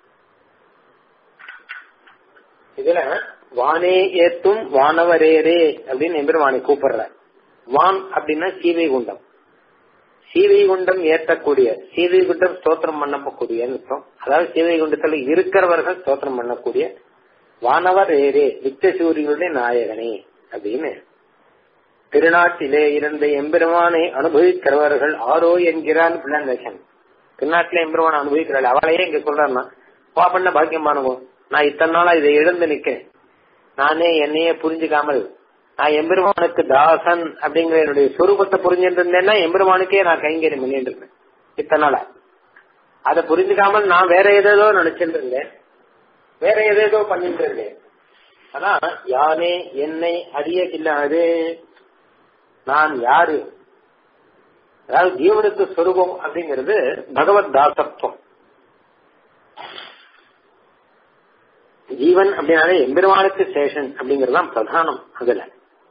இதுல வானே ஏத்தும் வானவரேரே அப்படின்னு எம்பெருமானை கூப்பிடுற வான் அப்படின்னா சீவை குண்டம் சீவை குண்டம் ஏற்றக்கூடிய சீவை குண்டம் ஸ்தோத்திரம் பண்ணக்கூடிய அர்த்தம் அதாவது சீவை குண்டத்துல இருக்கிறவர்கள் ஸ்தோத்திரம் பண்ணக்கூடிய வானவர் ஏரே நித்திய சூரியனுடைய நாயகனே அப்படின்னு திருநாட்டிலே இருந்த எம்பெருமானை அனுபவிக்கிறவர்கள் ஆரோ என்கிறான் பிள்ளைநேசன் திருநாட்டிலே எம்பெருமானை அனுபவிக்கிறாள் அவளையே இங்க சொல்றான்னா வா பண்ண பாக்கியமானவோ நான் இத்தனை நாளா இதை எழுந்து நிக்கிறேன் நானே என்னையே புரிஞ்சுக்காமல் நான் எம்பெருமானுக்கு தாசன் அப்படிங்கிற என்னுடைய சொரூபத்தை புரிஞ்சுட்டு இருந்தேன்னா எம்பெருமானுக்கே நான் கைங்கரியம் பண்ணிட்டு இருந்தேன் இத்தனை நாளா அதை புரிஞ்சுக்காமல் நான் வேற ஏதேதோ நினைச்சிட்டு இருந்தேன் வேற ஏதேதோ பண்ணிட்டு இருந்தேன் ஆனா யானே என்னை அறிய இல்லாது நான் யாரு அதாவது ஜீவனுக்கு சொரூபம் அப்படிங்கிறது பகவத் தாசத்துவம் ஜீவன் அப்படின்னாலே எம்பெருமானுக்கு சேஷன் அப்படிங்கறதுதான் பிரதானம் அதுல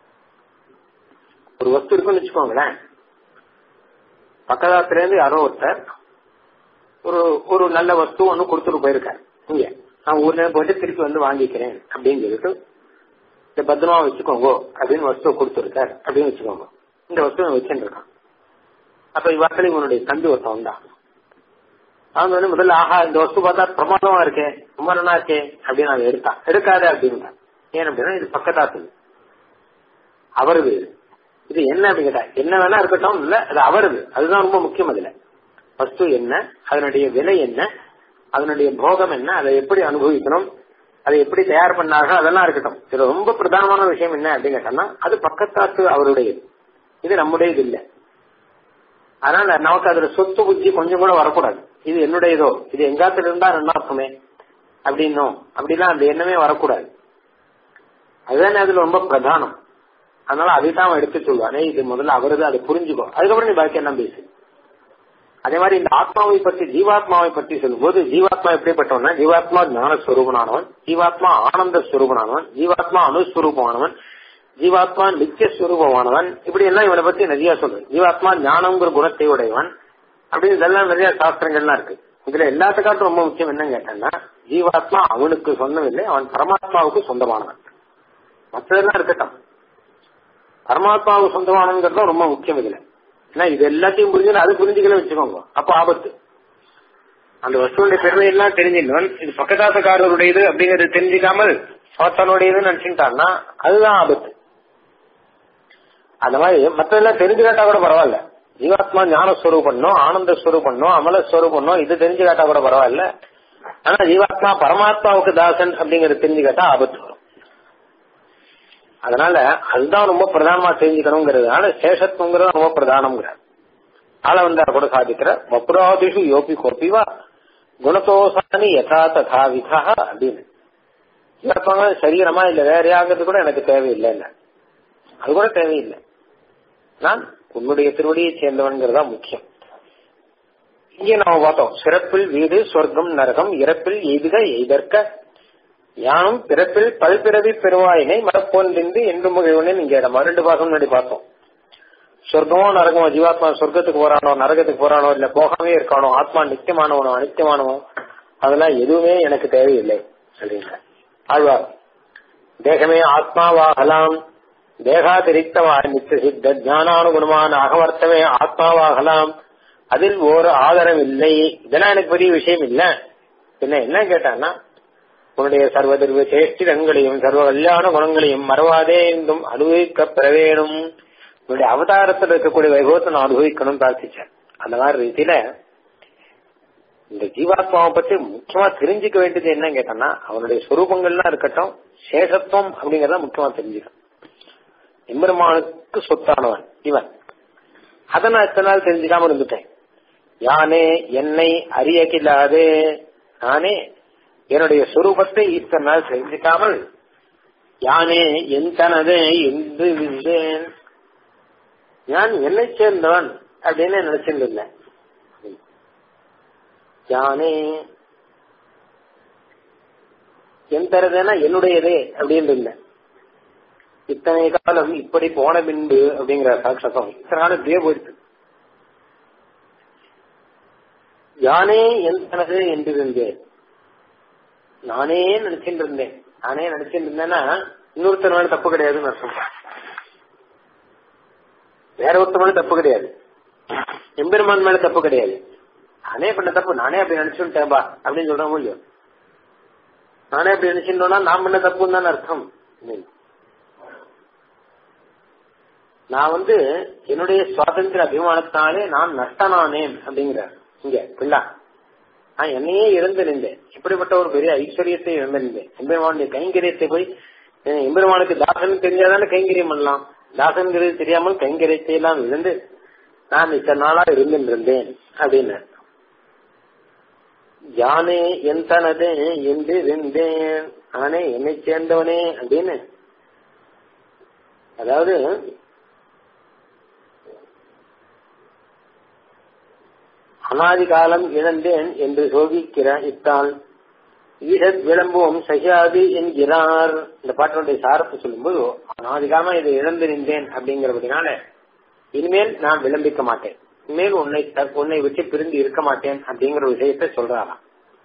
ஒரு வஸ்து இருக்குன்னு வச்சுக்கோங்களேன் பக்கதாத்துல இருந்து யாரோ ஒருத்தர் ஒரு ஒரு நல்ல வஸ்து ஒண்ணு கொடுத்துட்டு போயிருக்காரு இங்க நான் ஊர்ல போயிட்டு திருப்பி வந்து வாங்கிக்கிறேன் அப்படின்னு சொல்லிட்டு இந்த பத்திரமா வச்சுக்கோங்க அப்படின்னு வஸ்துவை கொடுத்துருக்காரு அப்படின்னு வச்சுக்கோங்க இந்த வஸ்துவை வச்சுட்டு இருக்கான் அப்ப இவாக்கள் இவனுடைய தம்பி ஒருத்தன் வந்தான் அவங்க வந்து முதல்ல ஆஹா இந்த வஸ்து பார்த்தா பிரமாதமா இருக்கே ரொம்ப நல்லா இருக்கே அப்படின்னு அவன் எடுத்தான் எடுக்காத அப்படின்னு ஏன் அப்படின்னா இது பக்கத்தாத்து அவருது இது என்ன அப்படின்னு கேட்டா என்ன வேணா இருக்கட்டும் இல்ல அது அவருது அதுதான் ரொம்ப முக்கியம் அதுல வஸ்து என்ன அதனுடைய விலை என்ன அதனுடைய போகம் என்ன அதை எப்படி அனுபவிக்கணும் அதை எப்படி தயார் பண்ணார்கள் அதெல்லாம் இருக்கட்டும் இது ரொம்ப பிரதானமான விஷயம் என்ன அப்படின்னு கேட்டோம்னா அது பக்கத்தாத்து அவருடையது இது நம்முடையது இல்லை அதனால நமக்கு அதுல சொத்து புத்தி கொஞ்சம் கூட வரக்கூடாது இது என்னுடையதோ இது எங்காத்துல இருந்தா நல்லா இருக்குமே அப்படின்னும் அப்படிலாம் அந்த எண்ணமே வரக்கூடாது அதுதானே அதுல ரொம்ப பிரதானம் அதனால அதை தான் எடுத்து சொல்லுவானே இது முதல்ல அவரது அதை புரிஞ்சுக்கோ அதுக்கப்புறம் நீ பாக்கி என்ன பேசு அதே மாதிரி இந்த ஆத்மாவை பற்றி ஜீவாத்மாவை பற்றி சொல்லும்போது ஜீவாத்மா எப்படிப்பட்டவன் ஜீவாத்மா ஞானஸ்வரூபனானவன் ஜீவாத்மா ஆனந்த ஸ்வரூபனானவன் ஜீவாத்மா அணுஸ்வரூபமானவன் ஜீவாத்மா நித்திய ஸ்வரூபமானவன் இப்படி எல்லாம் இவனை பத்தி நிறைய சொல்லு ஜீவாத்மா ஞானங்கிற குணத்தை உடையவன் அப்படின்னு இதெல்லாம் நிறைய சாஸ்திரங்கள்லாம் இருக்கு இதுல எல்லாத்துக்காட்டும் ரொம்ப முக்கியம் என்னன்னு கேட்டேன்னா ஜீவாத்மா அவனுக்கு சொந்தம் இல்லை அவன் பரமாத்மாவுக்கு சொந்தமானவன் மற்றதெல்லாம் இருக்கட்டும் பரமாத்மாவுக்கு சொந்தமானங்கிறது ரொம்ப முக்கியம் இதுல ஏன்னா இது எல்லாத்தையும் புரிஞ்சு அது புரிஞ்சுக்கல வச்சுக்கோங்க அப்ப ஆபத்து அந்த வஸ்துடைய பெருமை எல்லாம் தெரிஞ்சிருந்தவன் இது பக்கத்தாத்தக்காரருடையது அப்படிங்கறது தெரிஞ்சுக்காமல் சோத்தனுடையதுன்னு நினைச்சுட்டான்னா அதுதான் ஆபத்து அந்த மாதிரி மற்றதெல்லாம் தெரிஞ்சுக்காட்டா கூட பரவாயில்ல ஜீவாத்மா ஞானஸ்வரூபண்ணோ ஆனந்த ஸ்வரூபண்ணோ அமலஸ்வரூபண்ணோ இது தெரிஞ்சுக்காட்டா கூட பரவாயில்ல ஆனா ஜீவாத்மா பரமாத்மாவுக்கு தாசன் அப்படிங்கறது தெரிஞ்சுக்காட்டா ஆபத்து வரும் அதனால அதுதான் ரொம்ப பிரதானமா தெரிஞ்சுக்கணுங்கிறதுனால சேஷத்துவங்கிறது ரொம்ப பிரதானம்ங்கிறார் ஆள வந்தார் கூட சாதிக்கிற வப்புராதிஷு யோபி கோபிவா குணத்தோசானி யதா ததா விதா அப்படின்னு ஜீவாத்மா சரீரமா இல்ல வேறையாங்கிறது கூட எனக்கு தேவையில்லை இல்ல அது கூட தேவையில்லை நான் உன்னுடைய திருவடியை சேர்ந்தவன்கிறதா முக்கியம் இங்கே நாம பார்த்தோம் சிறப்பில் வீடு சொர்க்கம் நரகம் இறப்பில் எய்துக எய்தற்க யானும் பிறப்பில் பல்பிறவி பெருவாயினை மரப்போன்றிருந்து என்று முகையுடனே நீங்க நம்ம ரெண்டு பாசம் முன்னாடி பார்த்தோம் சொர்க்கமோ நரகமோ ஜீவாத்மா சொர்க்கத்துக்கு போறானோ நரகத்துக்கு போறானோ இல்ல போகாமே இருக்கானோ ஆத்மா நித்தியமானவனோ அனித்தியமானவோ அதெல்லாம் எதுவுமே எனக்கு தேவையில்லை அப்படிங்க ஆழ்வார் தேகமே ஆத்மாவாகலாம் தேகாதிரிக்தவா நித்திய சித்த ஞானானுகுணமான அகவர்த்தமே ஆத்மாவாகலாம் அதில் ஒரு ஆதரவு இல்லை இதெல்லாம் எனக்கு பெரிய விஷயம் இல்ல என்ன என்ன கேட்டான்னா உன்னுடைய சர்வ திருவ சேஷ்டிடங்களையும் சர்வ கல்யாண குணங்களையும் மறவாதே என்றும் அனுபவிக்க பெற வேணும் உன்னுடைய அவதாரத்தில் இருக்கக்கூடிய வைபவத்தை நான் அனுபவிக்கணும் பிரார்த்திச்சேன் அந்த மாதிரி ரீதியில இந்த ஜீவாத்மாவை பத்தி முக்கியமா தெரிஞ்சுக்க வேண்டியது என்ன கேட்டோம்னா அவனுடைய சுரூபங்கள்லாம் இருக்கட்டும் சேஷத்துவம் அப்படிங்கறத முக்கியமா தெரிஞ்சுக்கணும் எம்பெருமானுக்கு சொத்தானவன் இவன் அதை நான் இத்தனை நாள் தெரிஞ்சுக்காம இருந்துட்டேன் யானே என்னை அறிய கில்லாது நானே என்னுடைய சுரூபத்தை இத்தனை நாள் தெரிஞ்சுக்காமல் யானே என் தனது என்று விந்தேன் நான் என்னை சேர்ந்தவன் அப்படின்னு நினைச்சிட்டு இருந்தேன் யானே என் தரதுன்னா என்னுடையதே அப்படின்னு இருந்தேன் இத்தனை காலம் இப்படி போன பின்பு அப்படிங்கிற சாட்சகம் இத்தனை காலம் இப்படியே போயிடுச்சு யானே என் தனது என்று இருந்தேன் நானே நினைச்சிட்டு இருந்தேன் நானே நினைச்சிட்டு இருந்தேன்னா இன்னொருத்தர் மேல தப்பு கிடையாதுன்னு அர்த்தம் வேற ஒருத்தர் மேல தப்பு கிடையாது எம்பெருமான் மேல தப்பு கிடையாது நானே பண்ண தப்பு நானே அப்படி நினைச்சுட்டேன்பா அப்படின்னு சொல்ற முடியும் நானே அப்படி நினைச்சிருந்தோம்னா நான் பண்ண தப்புன்னு தானே அர்த்தம் நான் வந்து என்னுடைய சுவாதந்திர அபிமானத்தாலே நான் நஷ்டனானேன் அப்படிங்கிறார் இங்க பிள்ளா நான் என்னையே இழந்து நின்றேன் இப்படிப்பட்ட ஒரு பெரிய ஐஸ்வர்யத்தை இழந்து நின்றேன் எம்பெருமானுடைய கைங்கரியத்தை போய் எம்பெருமானுக்கு தாசன் தெரிஞ்சாதானே கைங்கரியம் பண்ணலாம் தாசன்கிறது தெரியாமல் கைங்கரியத்தை எல்லாம் இழந்து நான் இத்தனை நாளா இருந்திருந்தேன் அப்படின்னு யானே என் தனதே என்று இருந்தேன் நானே என்னை சேர்ந்தவனே அப்படின்னு அதாவது அனாதி காலம் இழந்தேன் என்று சோகிக்கிற இத்தால் ஈழத் விளம்புவோம் சகியாது என்கிறார் இந்த பாட்டினுடைய சாரத்தை சொல்லும்போது அனாதி காலமா இதை இழந்து நின்றேன் அப்படிங்கிறதுனால இனிமேல் நான் விளம்பிக்க மாட்டேன் இனிமேல் உன்னை உன்னை விட்டு பிரிந்து இருக்க மாட்டேன் அப்படிங்கிற விஷயத்த சொல்றாராம்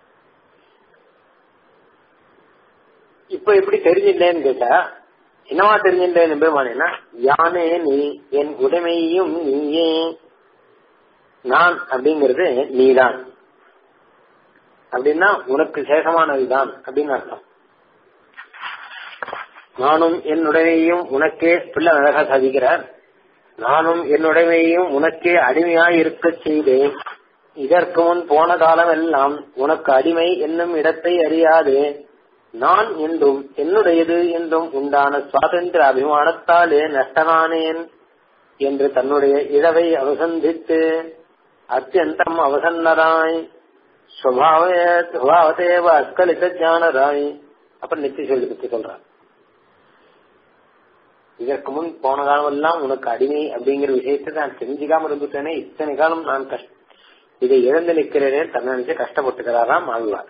இப்ப எப்படி தெரிஞ்சிட்டேன்னு கேட்டா என்னவா தெரிஞ்சிட்டேன் பெருமானேன்னா யானே நீ என் உடைமையும் நீயே நான் அப்படிங்கிறது நீதான் அப்படின்னா உனக்கு சேஷமானதுதான் அப்படின்னு அர்த்தம் நானும் என்னுடைமையும் உனக்கே பிள்ளை அழகா சாதிக்கிறார் நானும் என்னுடைமையும் உனக்கே அடிமையாய் இருக்க செய்தேன் இதற்கு முன் போன காலம் எல்லாம் உனக்கு அடிமை என்னும் இடத்தை அறியாது நான் என்றும் என்னுடையது என்றும் உண்டான சுவாதந்திர அபிமானத்தாலே நஷ்டனானேன் என்று தன்னுடைய இழவை அவசந்தித்து அத்தியந்தம் அவசன்னராய் சுவாவதேவ அஸ்கலித ஜானராய் அப்புறம் நித்தி சொல்லி பத்தி சொல்றான் இதற்கு முன் போன காலம் எல்லாம் உனக்கு அடிமை அப்படிங்கிற விஷயத்தை நான் தெரிஞ்சுக்காம இருந்துட்டேனே இத்தனை காலம் நான் கஷ்ட இதை இழந்து நிற்கிறேனே தன்னை நினைச்சு கஷ்டப்பட்டுக்கிறாராம் ஆழ்வார்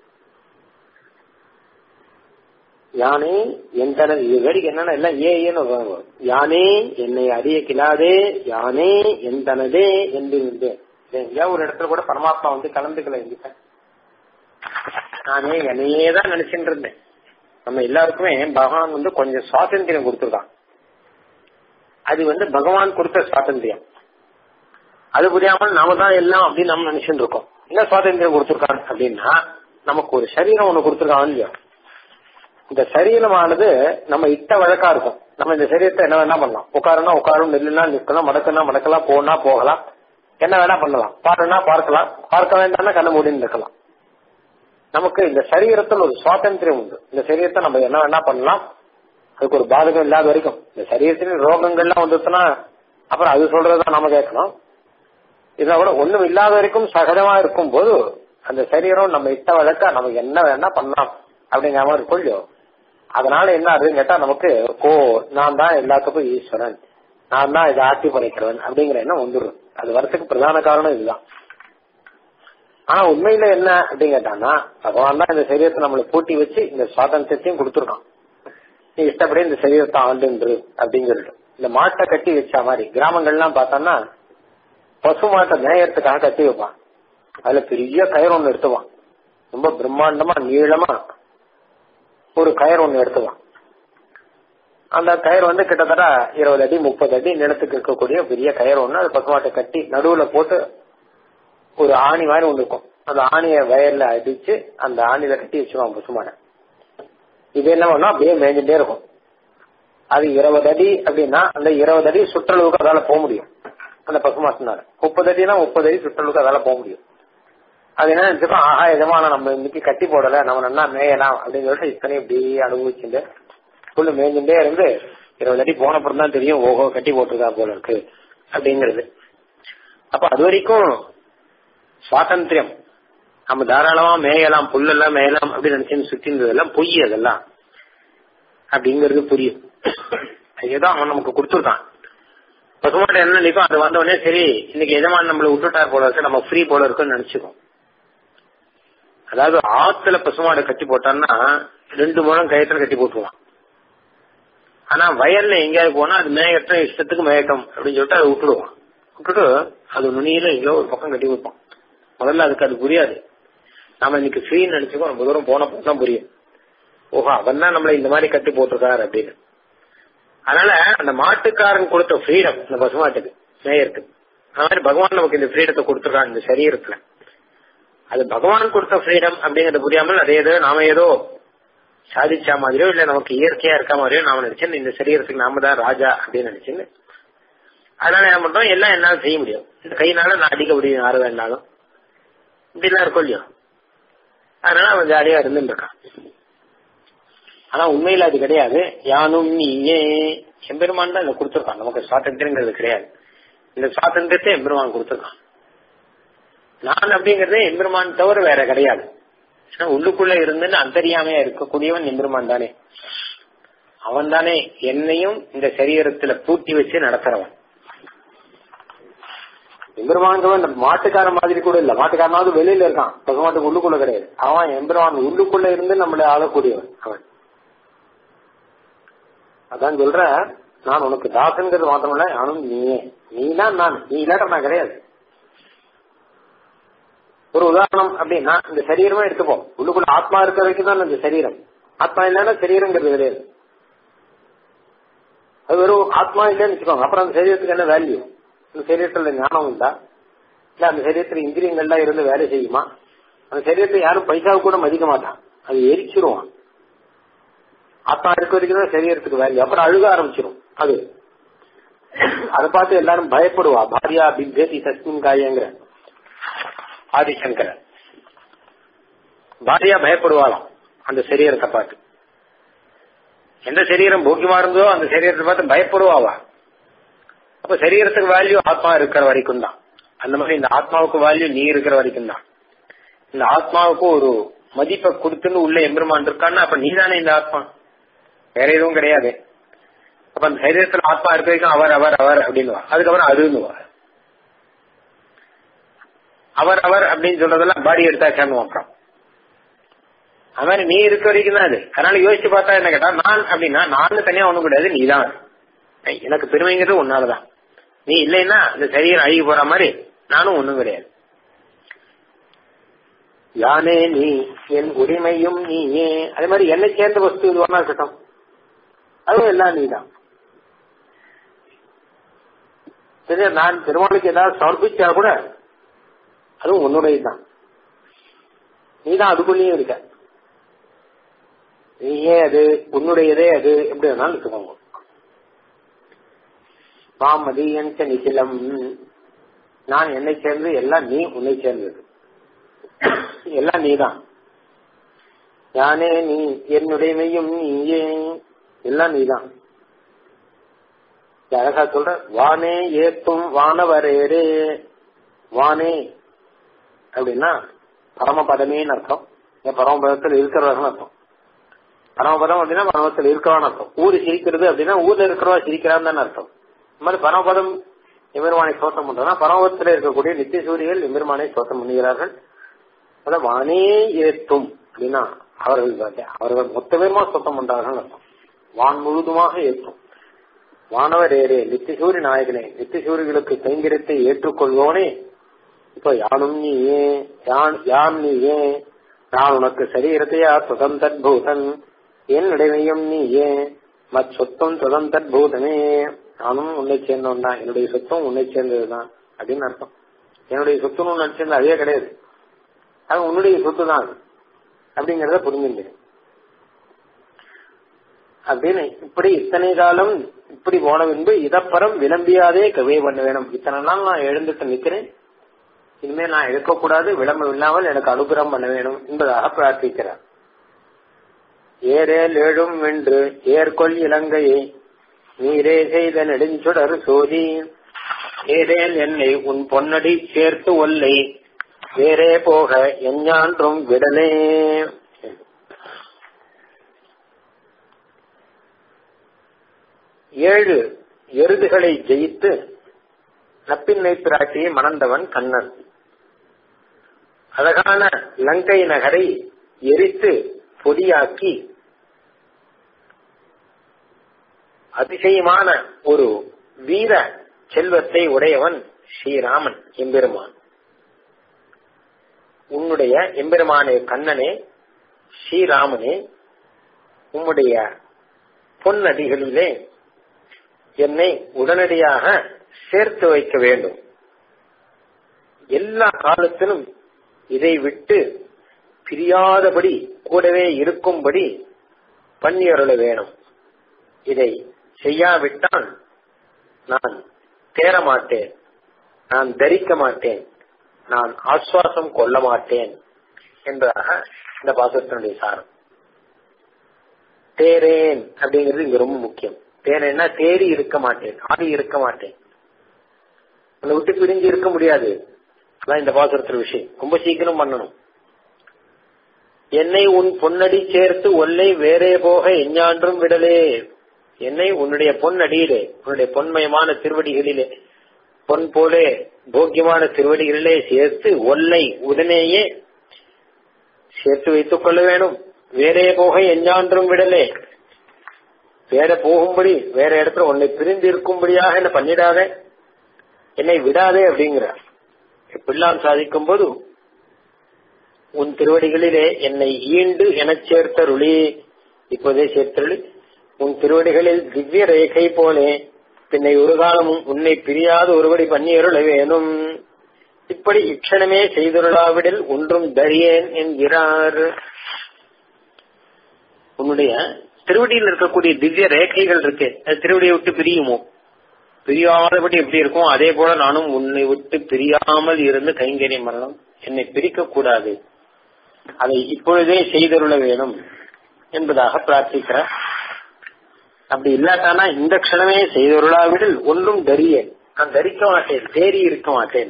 யானே என் தனது இது வேடிக்கை என்னன்னா எல்லாம் ஏ ஏன்னு வருவாங்க யானே என்னை அறிய கிளாதே யானே என் தனதே என்று இருந்தேன் எங்கேயா ஒரு இடத்துல கூட பரமாத்மா வந்து கலந்துக்கல என்கிட்ட நானே என்னையே தான் நினைச்சுட்டு இருந்தேன் நம்ம எல்லாருக்குமே பகவான் வந்து கொஞ்சம் சுவாதந்திரம் கொடுத்துருக்கான் அது வந்து பகவான் கொடுத்த சுவாதந்திரம் அது புரியாமல் நாம தான் எல்லாம் அப்படின்னு நம்ம நினைச்சுட்டு இருக்கோம் என்ன சுவாதந்திரம் கொடுத்துருக்கான் அப்படின்னா நமக்கு ஒரு சரீரம் ஒண்ணு கொடுத்துருக்கான் இல்லையா இந்த சரீரமானது நம்ம இட்ட வழக்கா இருக்கும் நம்ம இந்த சரீரத்தை என்ன வேணா பண்ணலாம் உட்காருனா உட்காரும் நெல்லுனா நிற்கலாம் மடக்குனா மடக்கலாம் போனா போகலாம் என்ன வேணா பண்ணலாம் பாருனா பார்க்கலாம் பார்க்க வேண்டாம்னா கண்ண மூடின்னு இருக்கலாம் நமக்கு இந்த சரீரத்தில் ஒரு சுவாதந்திரம் உண்டு இந்த சரீரத்தை நம்ம என்ன வேணா பண்ணலாம் அதுக்கு ஒரு பாதகம் இல்லாத வரைக்கும் இந்த சரீரத்தின் ரோகங்கள்லாம் வந்துச்சுன்னா அப்புறம் அது சொல்றதுதான் நம்ம கேட்கணும் இதெல்லாம் கூட ஒண்ணும் இல்லாத வரைக்கும் சகஜமா இருக்கும் போது அந்த சரீரம் நம்ம இட்ட வழக்கா நமக்கு என்ன வேணா பண்ணலாம் அப்படிங்கிற மாதிரி கொள்ளியோ அதனால என்ன ஆகுதுன்னு கேட்டா நமக்கு ஓ நான் தான் எல்லாத்துக்கும் ஈஸ்வரன் நான் தான் இதை ஆட்சி படைக்கிறவன் அப்படிங்கிற எண்ணம் வந்துடும் அது வரத்துக்கு பிரதான காரணம் இதுதான் ஆனா உண்மையில என்ன அப்படின்னு கேட்டான்னா பகவான் தான் இந்த சரீரத்தை நம்மளை பூட்டி வச்சு இந்த சுவாதந்திரத்தையும் கொடுத்துருக்கான் நீ இஷ்டப்படி இந்த சரீரத்தை ஆண்டுன்று அப்படின்னு சொல்லிட்டு இந்த மாட்டை கட்டி வச்ச மாதிரி கிராமங்கள்லாம் பார்த்தோம்னா பசு மாட்டை மேயறதுக்காக கட்டி வைப்பான் அதுல பெரிய கயிறு ஒண்ணு எடுத்துவான் ரொம்ப பிரம்மாண்டமா நீளமா ஒரு கயிறு ஒண்ணு எடுத்துவான் அந்த கயிறு வந்து கிட்டத்தட்ட இருபது அடி முப்பது அடி நிலத்துக்கு இருக்கக்கூடிய பெரிய கயிறு ஒண்ணு அது பசுமாட்டை கட்டி நடுவுல போட்டு ஒரு ஆணி மாதிரி ஒண்ணு இருக்கும் அந்த ஆணிய வயல்ல அடிச்சு அந்த ஆணியில கட்டி வச்சுருவான் பசுமாடை இது என்ன பண்ணா அப்படியே மேய்ஞ்சிட்டே இருக்கும் அது இருபது அடி அப்படின்னா அந்த இருபது அடி சுற்றளவுக்கு அதால போக முடியும் அந்த பசுமாட்டினால முப்பது அடினா முப்பது அடி சுற்றளவுக்கு அதால போக முடியும் அது என்ன நினைச்சுக்கோ ஆஹா எஜமான நம்ம இன்னைக்கு கட்டி போடல நம்ம நல்லா மேயலாம் அப்படின்னு சொல்லிட்டு இத்தனை இப்படி அனுபவிச்சுட்டு புல்லு மேய்ஞ்சுட்டே இருந்து இருபது அடி போன அப்புறம் தான் தெரியும் ஓஹோ கட்டி போட்டிருக்கா போல இருக்கு அப்படிங்கிறது அப்ப அது வரைக்கும் சுவாதந்திரம் நம்ம தாராளமா மேயலாம் புல்லெல்லாம் மேயலாம் அப்படின்னு நினைச்சு சுத்தி இருந்ததெல்லாம் பொய் அதெல்லாம் அப்படிங்கிறது புரியும் ஏதோ அவன் நமக்கு கொடுத்துருக்கான் பசுமாட்டை என்ன நினைக்கும் அது வந்த உடனே சரி இன்னைக்கு எஜமான் நம்மள விட்டுட்டார் போல இருக்கு நம்ம ஃப்ரீ போல இருக்குன்னு நினைச்சுக்கோம் அதாவது ஆத்துல பசுமாடு கட்டி போட்டான்னா ரெண்டு மூலம் கயத்துல கட்டி போட்டுருவான் ஆனா வயல்ல எங்கேயாவது போனா அது மேயட்டம் இஷ்டத்துக்கு மேயட்டம் அப்படின்னு சொல்லிட்டு அதை விட்டுடுவான் விட்டுட்டு அது நுனியில எங்கேயோ ஒரு பக்கம் கட்டி வைப்பான் முதல்ல அதுக்கு அது புரியாது நாம இன்னைக்கு ஃப்ரீன்னு நினைச்சுக்கோ ரொம்ப தூரம் போன தான் புரியும் ஓஹோ அவன் தான் நம்மளை இந்த மாதிரி கட்டி போட்டிருக்காரு அப்படின்னு அதனால அந்த மாட்டுக்காரன் கொடுத்த ஃப்ரீடம் இந்த பசுமாட்டுக்கு மேயருக்கு அந்த மாதிரி பகவான் நமக்கு இந்த ஃப்ரீடத்தை கொடுத்துருக்கான் இந்த சரீரத்துல அது பகவான் கொடுத்த ஃப்ரீடம் அப்படிங்கறது புரியாமல் அதே ஏதோ நாம ஏதோ சாதிச்சா மாதிரியோ இல்ல நமக்கு இயற்கையா இருக்க மாதிரியோ நாம நினைச்சேன் இந்த சரீரத்துக்கு நாம தான் ராஜா அப்படின்னு நினைச்சுன்னு அதனால என்ன பண்றோம் எல்லாம் என்னால செய்ய முடியும் இந்த கையினால நான் அடிக்க முடியும் யாரு வேணாலும் இப்படிலாம் இருக்கும் இல்லையோ அதனால அவன் ஜாலியா இருந்துட்டு இருக்கான் ஆனா உண்மையில அது கிடையாது யானும் நீயே எம்பெருமான் தான் இதை கொடுத்துருக்கான் நமக்கு சுவாதந்திரங்கிறது கிடையாது இந்த சுவாதந்திரத்தை எம்பெருமான் கொடுத்துருக்கான் நான் அப்படிங்கறதே எம்பெருமான் தவிர வேற கிடையாது ஏன்னா உள்ளுக்குள்ள இருந்துன்னு அந்தரியாமையா இருக்கக்கூடியவன் எம்பெருமான் தானே அவன் தானே என்னையும் இந்த சரீரத்துல பூட்டி வச்சு நடத்துறவன் எம்பெருமான்கிறவன் மாட்டுக்கார மாதிரி கூட இல்ல மாட்டுக்காரனாவது வெளியில இருக்கான் பகவானுக்கு உள்ளுக்குள்ள கிடையாது அவன் எம்பெருமான் உள்ளுக்குள்ள இருந்து நம்மளை ஆளக்கூடியவன் அவன் அதான் சொல்ற நான் உனக்கு தாசன்கிறது மாத்திரமில்ல நானும் நீயே நீ தான் நான் நீ இல்லாட்ட நான் கிடையாது ஒரு உதாரணம் அப்படின்னா இந்த சரீரமே எடுத்துப்போம் உள்ளுக்குள்ள ஆத்மா இருக்கிற வரைக்கும் தான் இந்த சரீரம் ஆத்மா இல்லைன்னா சரீரங்கிறது கிடையாது அது வெறும் ஆத்மா இல்லைன்னு வச்சுக்கோங்க அப்புறம் அந்த சரீரத்துக்கு என்ன வேல்யூ இந்த சரீரத்துல ஞானம் உண்டா இல்ல அந்த சரீரத்துல இந்திரியங்கள்லாம் இருந்து வேலை செய்யுமா அந்த சரீரத்தை யாரும் பைசாவுக்கு கூட மதிக்க மாட்டான் அது எரிச்சிருவான் ஆத்மா இருக்க வரைக்கும் தான் சரீரத்துக்கு வேல்யூ அப்புறம் அழுக ஆரம்பிச்சிடும் அது அதை பார்த்து எல்லாரும் பயப்படுவா பாரியா பிப்பேதி தஸ்மின் காயங்கிற ஆதிசங்கர பாரியா பயப்படுவாளாம் அந்த சரீரத்தை பார்த்து எந்த சரீரம் போக்கியமா இருந்தோ அந்த சரீரத்தை பார்த்து பயப்படுவாவா அப்ப சரீரத்துக்கு வேல்யூ ஆத்மா இருக்கிற வரைக்கும் தான் அந்த மாதிரி இந்த ஆத்மாவுக்கு வேல்யூ நீ இருக்கிற வரைக்கும் தான் இந்த ஆத்மாவுக்கு ஒரு மதிப்பை கொடுத்துன்னு உள்ள எம்பெருமான் இருக்கான்னா அப்ப நீதானே இந்த ஆத்மா வேற எதுவும் கிடையாது அப்ப அந்த சரீரத்துல ஆத்மா இருக்க வரைக்கும் அவர் அவர் அவர் அப்படின்னு அதுக்கப்புறம் அதுன்னு அவர் அவர் அப்படின்னு சொல்றதெல்லாம் பாடி எடுத்தாச்சான்னு அப்புறம் அது மாதிரி நீ இருக்க வரைக்கும் தான் அது அதனால யோசிச்சு பார்த்தா என்ன கேட்டா நான் அப்படின்னா நான் தனியா ஒண்ணும் கிடையாது நீ தான் எனக்கு பெருமைங்கிறது உன்னாலதான் நீ இல்லைன்னா இந்த சரீரம் அழுகி போற மாதிரி நானும் ஒண்ணும் கிடையாது யானே நீ என் உரிமையும் நீயே அதே மாதிரி என்னை சேர்ந்த வஸ்து இது ஒன்னா இருக்கட்டும் அதுவும் எல்லாம் நீதான் சரி நான் பெருமாளுக்கு ஏதாவது சமர்ப்பிச்சா கூட அதுவும் உன்னுடைய தான் நீதான் அதுக்குள்ளேயும் இருக்க நீயே அது உன்னுடையதே அது எப்படி வேணாலும் வச்சுக்கோங்க மாமதியன் நிகிலம் நான் என்னை சேர்ந்து எல்லாம் நீ உன்னை சேர்ந்தது எல்லாம் நீதான் யானே நீ என்னுடைமையும் நீயே எல்லாம் நீதான் அழகா சொல்ற வானே ஏத்தும் வானவரேரே வானே அப்படின்னா பரமபதமேன்னு அர்த்தம் பரமபதத்தில் இருக்கிறவர்கள் அர்த்தம் பரமபதம் அப்படின்னா பரமத்தில் இருக்கிறவான்னு அர்த்தம் ஊரு சிரிக்கிறது அப்படின்னா ஊர்ல இருக்கிறவா சிரிக்கிறான்னு தானே அர்த்தம் இந்த மாதிரி பரமபதம் எம்பெருமானை சோத்தம் பண்றதுனா பரமபதத்தில் இருக்கக்கூடிய நித்திய சூரியர்கள் எம்பெருமானை சோத்தம் பண்ணுகிறார்கள் அதான் வானே ஏத்தும் அப்படின்னா அவர்கள் அவர்கள் மொத்த பேருமா சுத்தம் பண்றார்கள் அர்த்தம் வான் முழுதுமாக ஏற்றும் வானவர் ஏரே நித்திசூரி நாயகனே நித்திசூரிகளுக்கு கைங்கரியத்தை ஏற்றுக்கொள்வோனே இப்ப யானும் நீயே யான் யான் நீயே நான் உனக்கு சரீரத்தையா சுதம் தத்பூதன் என் இடைமையும் நீயே மத் சொத்தம் சுதம் தத்பூதமே நானும் உன்னை சேர்ந்தவன் தான் என்னுடைய சொத்தும் உன்னை சேர்ந்ததுதான் அப்படின்னு அர்த்தம் என்னுடைய சொத்துன்னு நினைச்சிருந்தா அதே கிடையாது அது உன்னுடைய சொத்து தான் அப்படிங்கறத புரிஞ்சுங்க அப்படின்னு இப்படி இத்தனை காலம் இப்படி போன பின்பு இதப்பறம் விளம்பியாதே கவியை பண்ண வேணும் இத்தனை நாள் நான் எழுந்துட்டு நிக்கிறேன் இனிமே நான் எடுக்கக்கூடாது விளம்பரம் இல்லாமல் எனக்கு அனுகிரகம் பண்ண வேணும் என்பதாக பிரார்த்திக்கிறார் ஏரேல் எழும் வென்று ஏற்கொள் இலங்கையை நீரே செய்த நெடுஞ்சுடர் சோதி ஏரேல் என்னை உன் பொன்னடி சேர்த்து ஒல்லை வேறே போக எஞ்ஞான்றும் விடலே ஏழு எருதுகளை ஜெயித்து நப்பின்னை பிராட்டியை மணந்தவன் கண்ணன் அழகான லங்கை நகரை எரித்து பொடியாக்கி அதிசயமான ஒரு வீர செல்வத்தை உடையவன் ஸ்ரீராமன் எம்பெருமான் உன்னுடைய எம்பெருமானே கண்ணனே ஸ்ரீராமனே உம்முடைய பொன்னடிகளிலே என்னை உடனடியாக சேர்த்து வைக்க வேண்டும் எல்லா காலத்திலும் இதை விட்டு பிரியாதபடி கூடவே இருக்கும்படி பண்ணி அருள வேணும் இதை செய்யாவிட்டால் நான் தேர மாட்டேன் நான் தரிக்க மாட்டேன் நான் ஆஸ்வாசம் கொள்ள மாட்டேன் என்பதாக இந்த பாசுரத்தினுடைய சாரம் தேரேன் அப்படிங்கிறது இங்க ரொம்ப முக்கியம் தேரேன்னா தேறி இருக்க மாட்டேன் ஆடி இருக்க மாட்டேன் உன்னை விட்டு பிரிஞ்சு இருக்க முடியாது அதான் இந்த பாசுரத்துல விஷயம் ரொம்ப சீக்கிரம் பண்ணணும் என்னை உன் பொன்னடி சேர்த்து ஒல்லை வேறே போக எஞ்ஞான்றும் விடலே என்னை உன்னுடைய பொன்னடியிலே உன்னுடைய பொன்மயமான திருவடிகளிலே பொன் போலே போக்கியமான திருவடிகளிலே சேர்த்து ஒல்லை உடனேயே சேர்த்து வைத்துக் கொள்ள வேணும் வேறே போக எஞ்ஞான்றும் விடலே வேற போகும்படி வேற இடத்துல உன்னை பிரிந்து இருக்கும்படியாக என்ன பண்ணிடாத என்னை விடாதே அப்படிங்கிற பிள்ளான் சாதிக்கும் போது உன் திருவடிகளிலே என்னை ஈண்டு எனச் சேர்த்தருளி இப்போதே சேர்த்தருளி உன் திருவடிகளில் திவ்ய ரேகை போலே பின்னை ஒரு காலமும் உன்னை பிரியாத ஒருபடி பண்ணி அருள வேணும் இப்படி இக்ஷணமே செய்துருளாவிடில் ஒன்றும் தரியேன் என்கிறார் உன்னுடைய திருவடியில் இருக்கக்கூடிய திவ்ய ரேகைகள் இருக்கு அது திருவடியை விட்டு பிரியுமோ பிரியாதபடி எப்படி இருக்கும் அதே போல நானும் உன்னை விட்டு பிரியாமல் இருந்து கைங்கரியம் பண்ணணும் என்னை பிரிக்க கூடாது அதை இப்பொழுதே செய்தருள வேணும் என்பதாக பிரார்த்திக்கிறார் அப்படி இல்லாட்டானா இந்த க்ஷணமே செய்தருளாவிடில் ஒன்றும் தரியேன் நான் தரிக்க மாட்டேன் தேறி இருக்க மாட்டேன்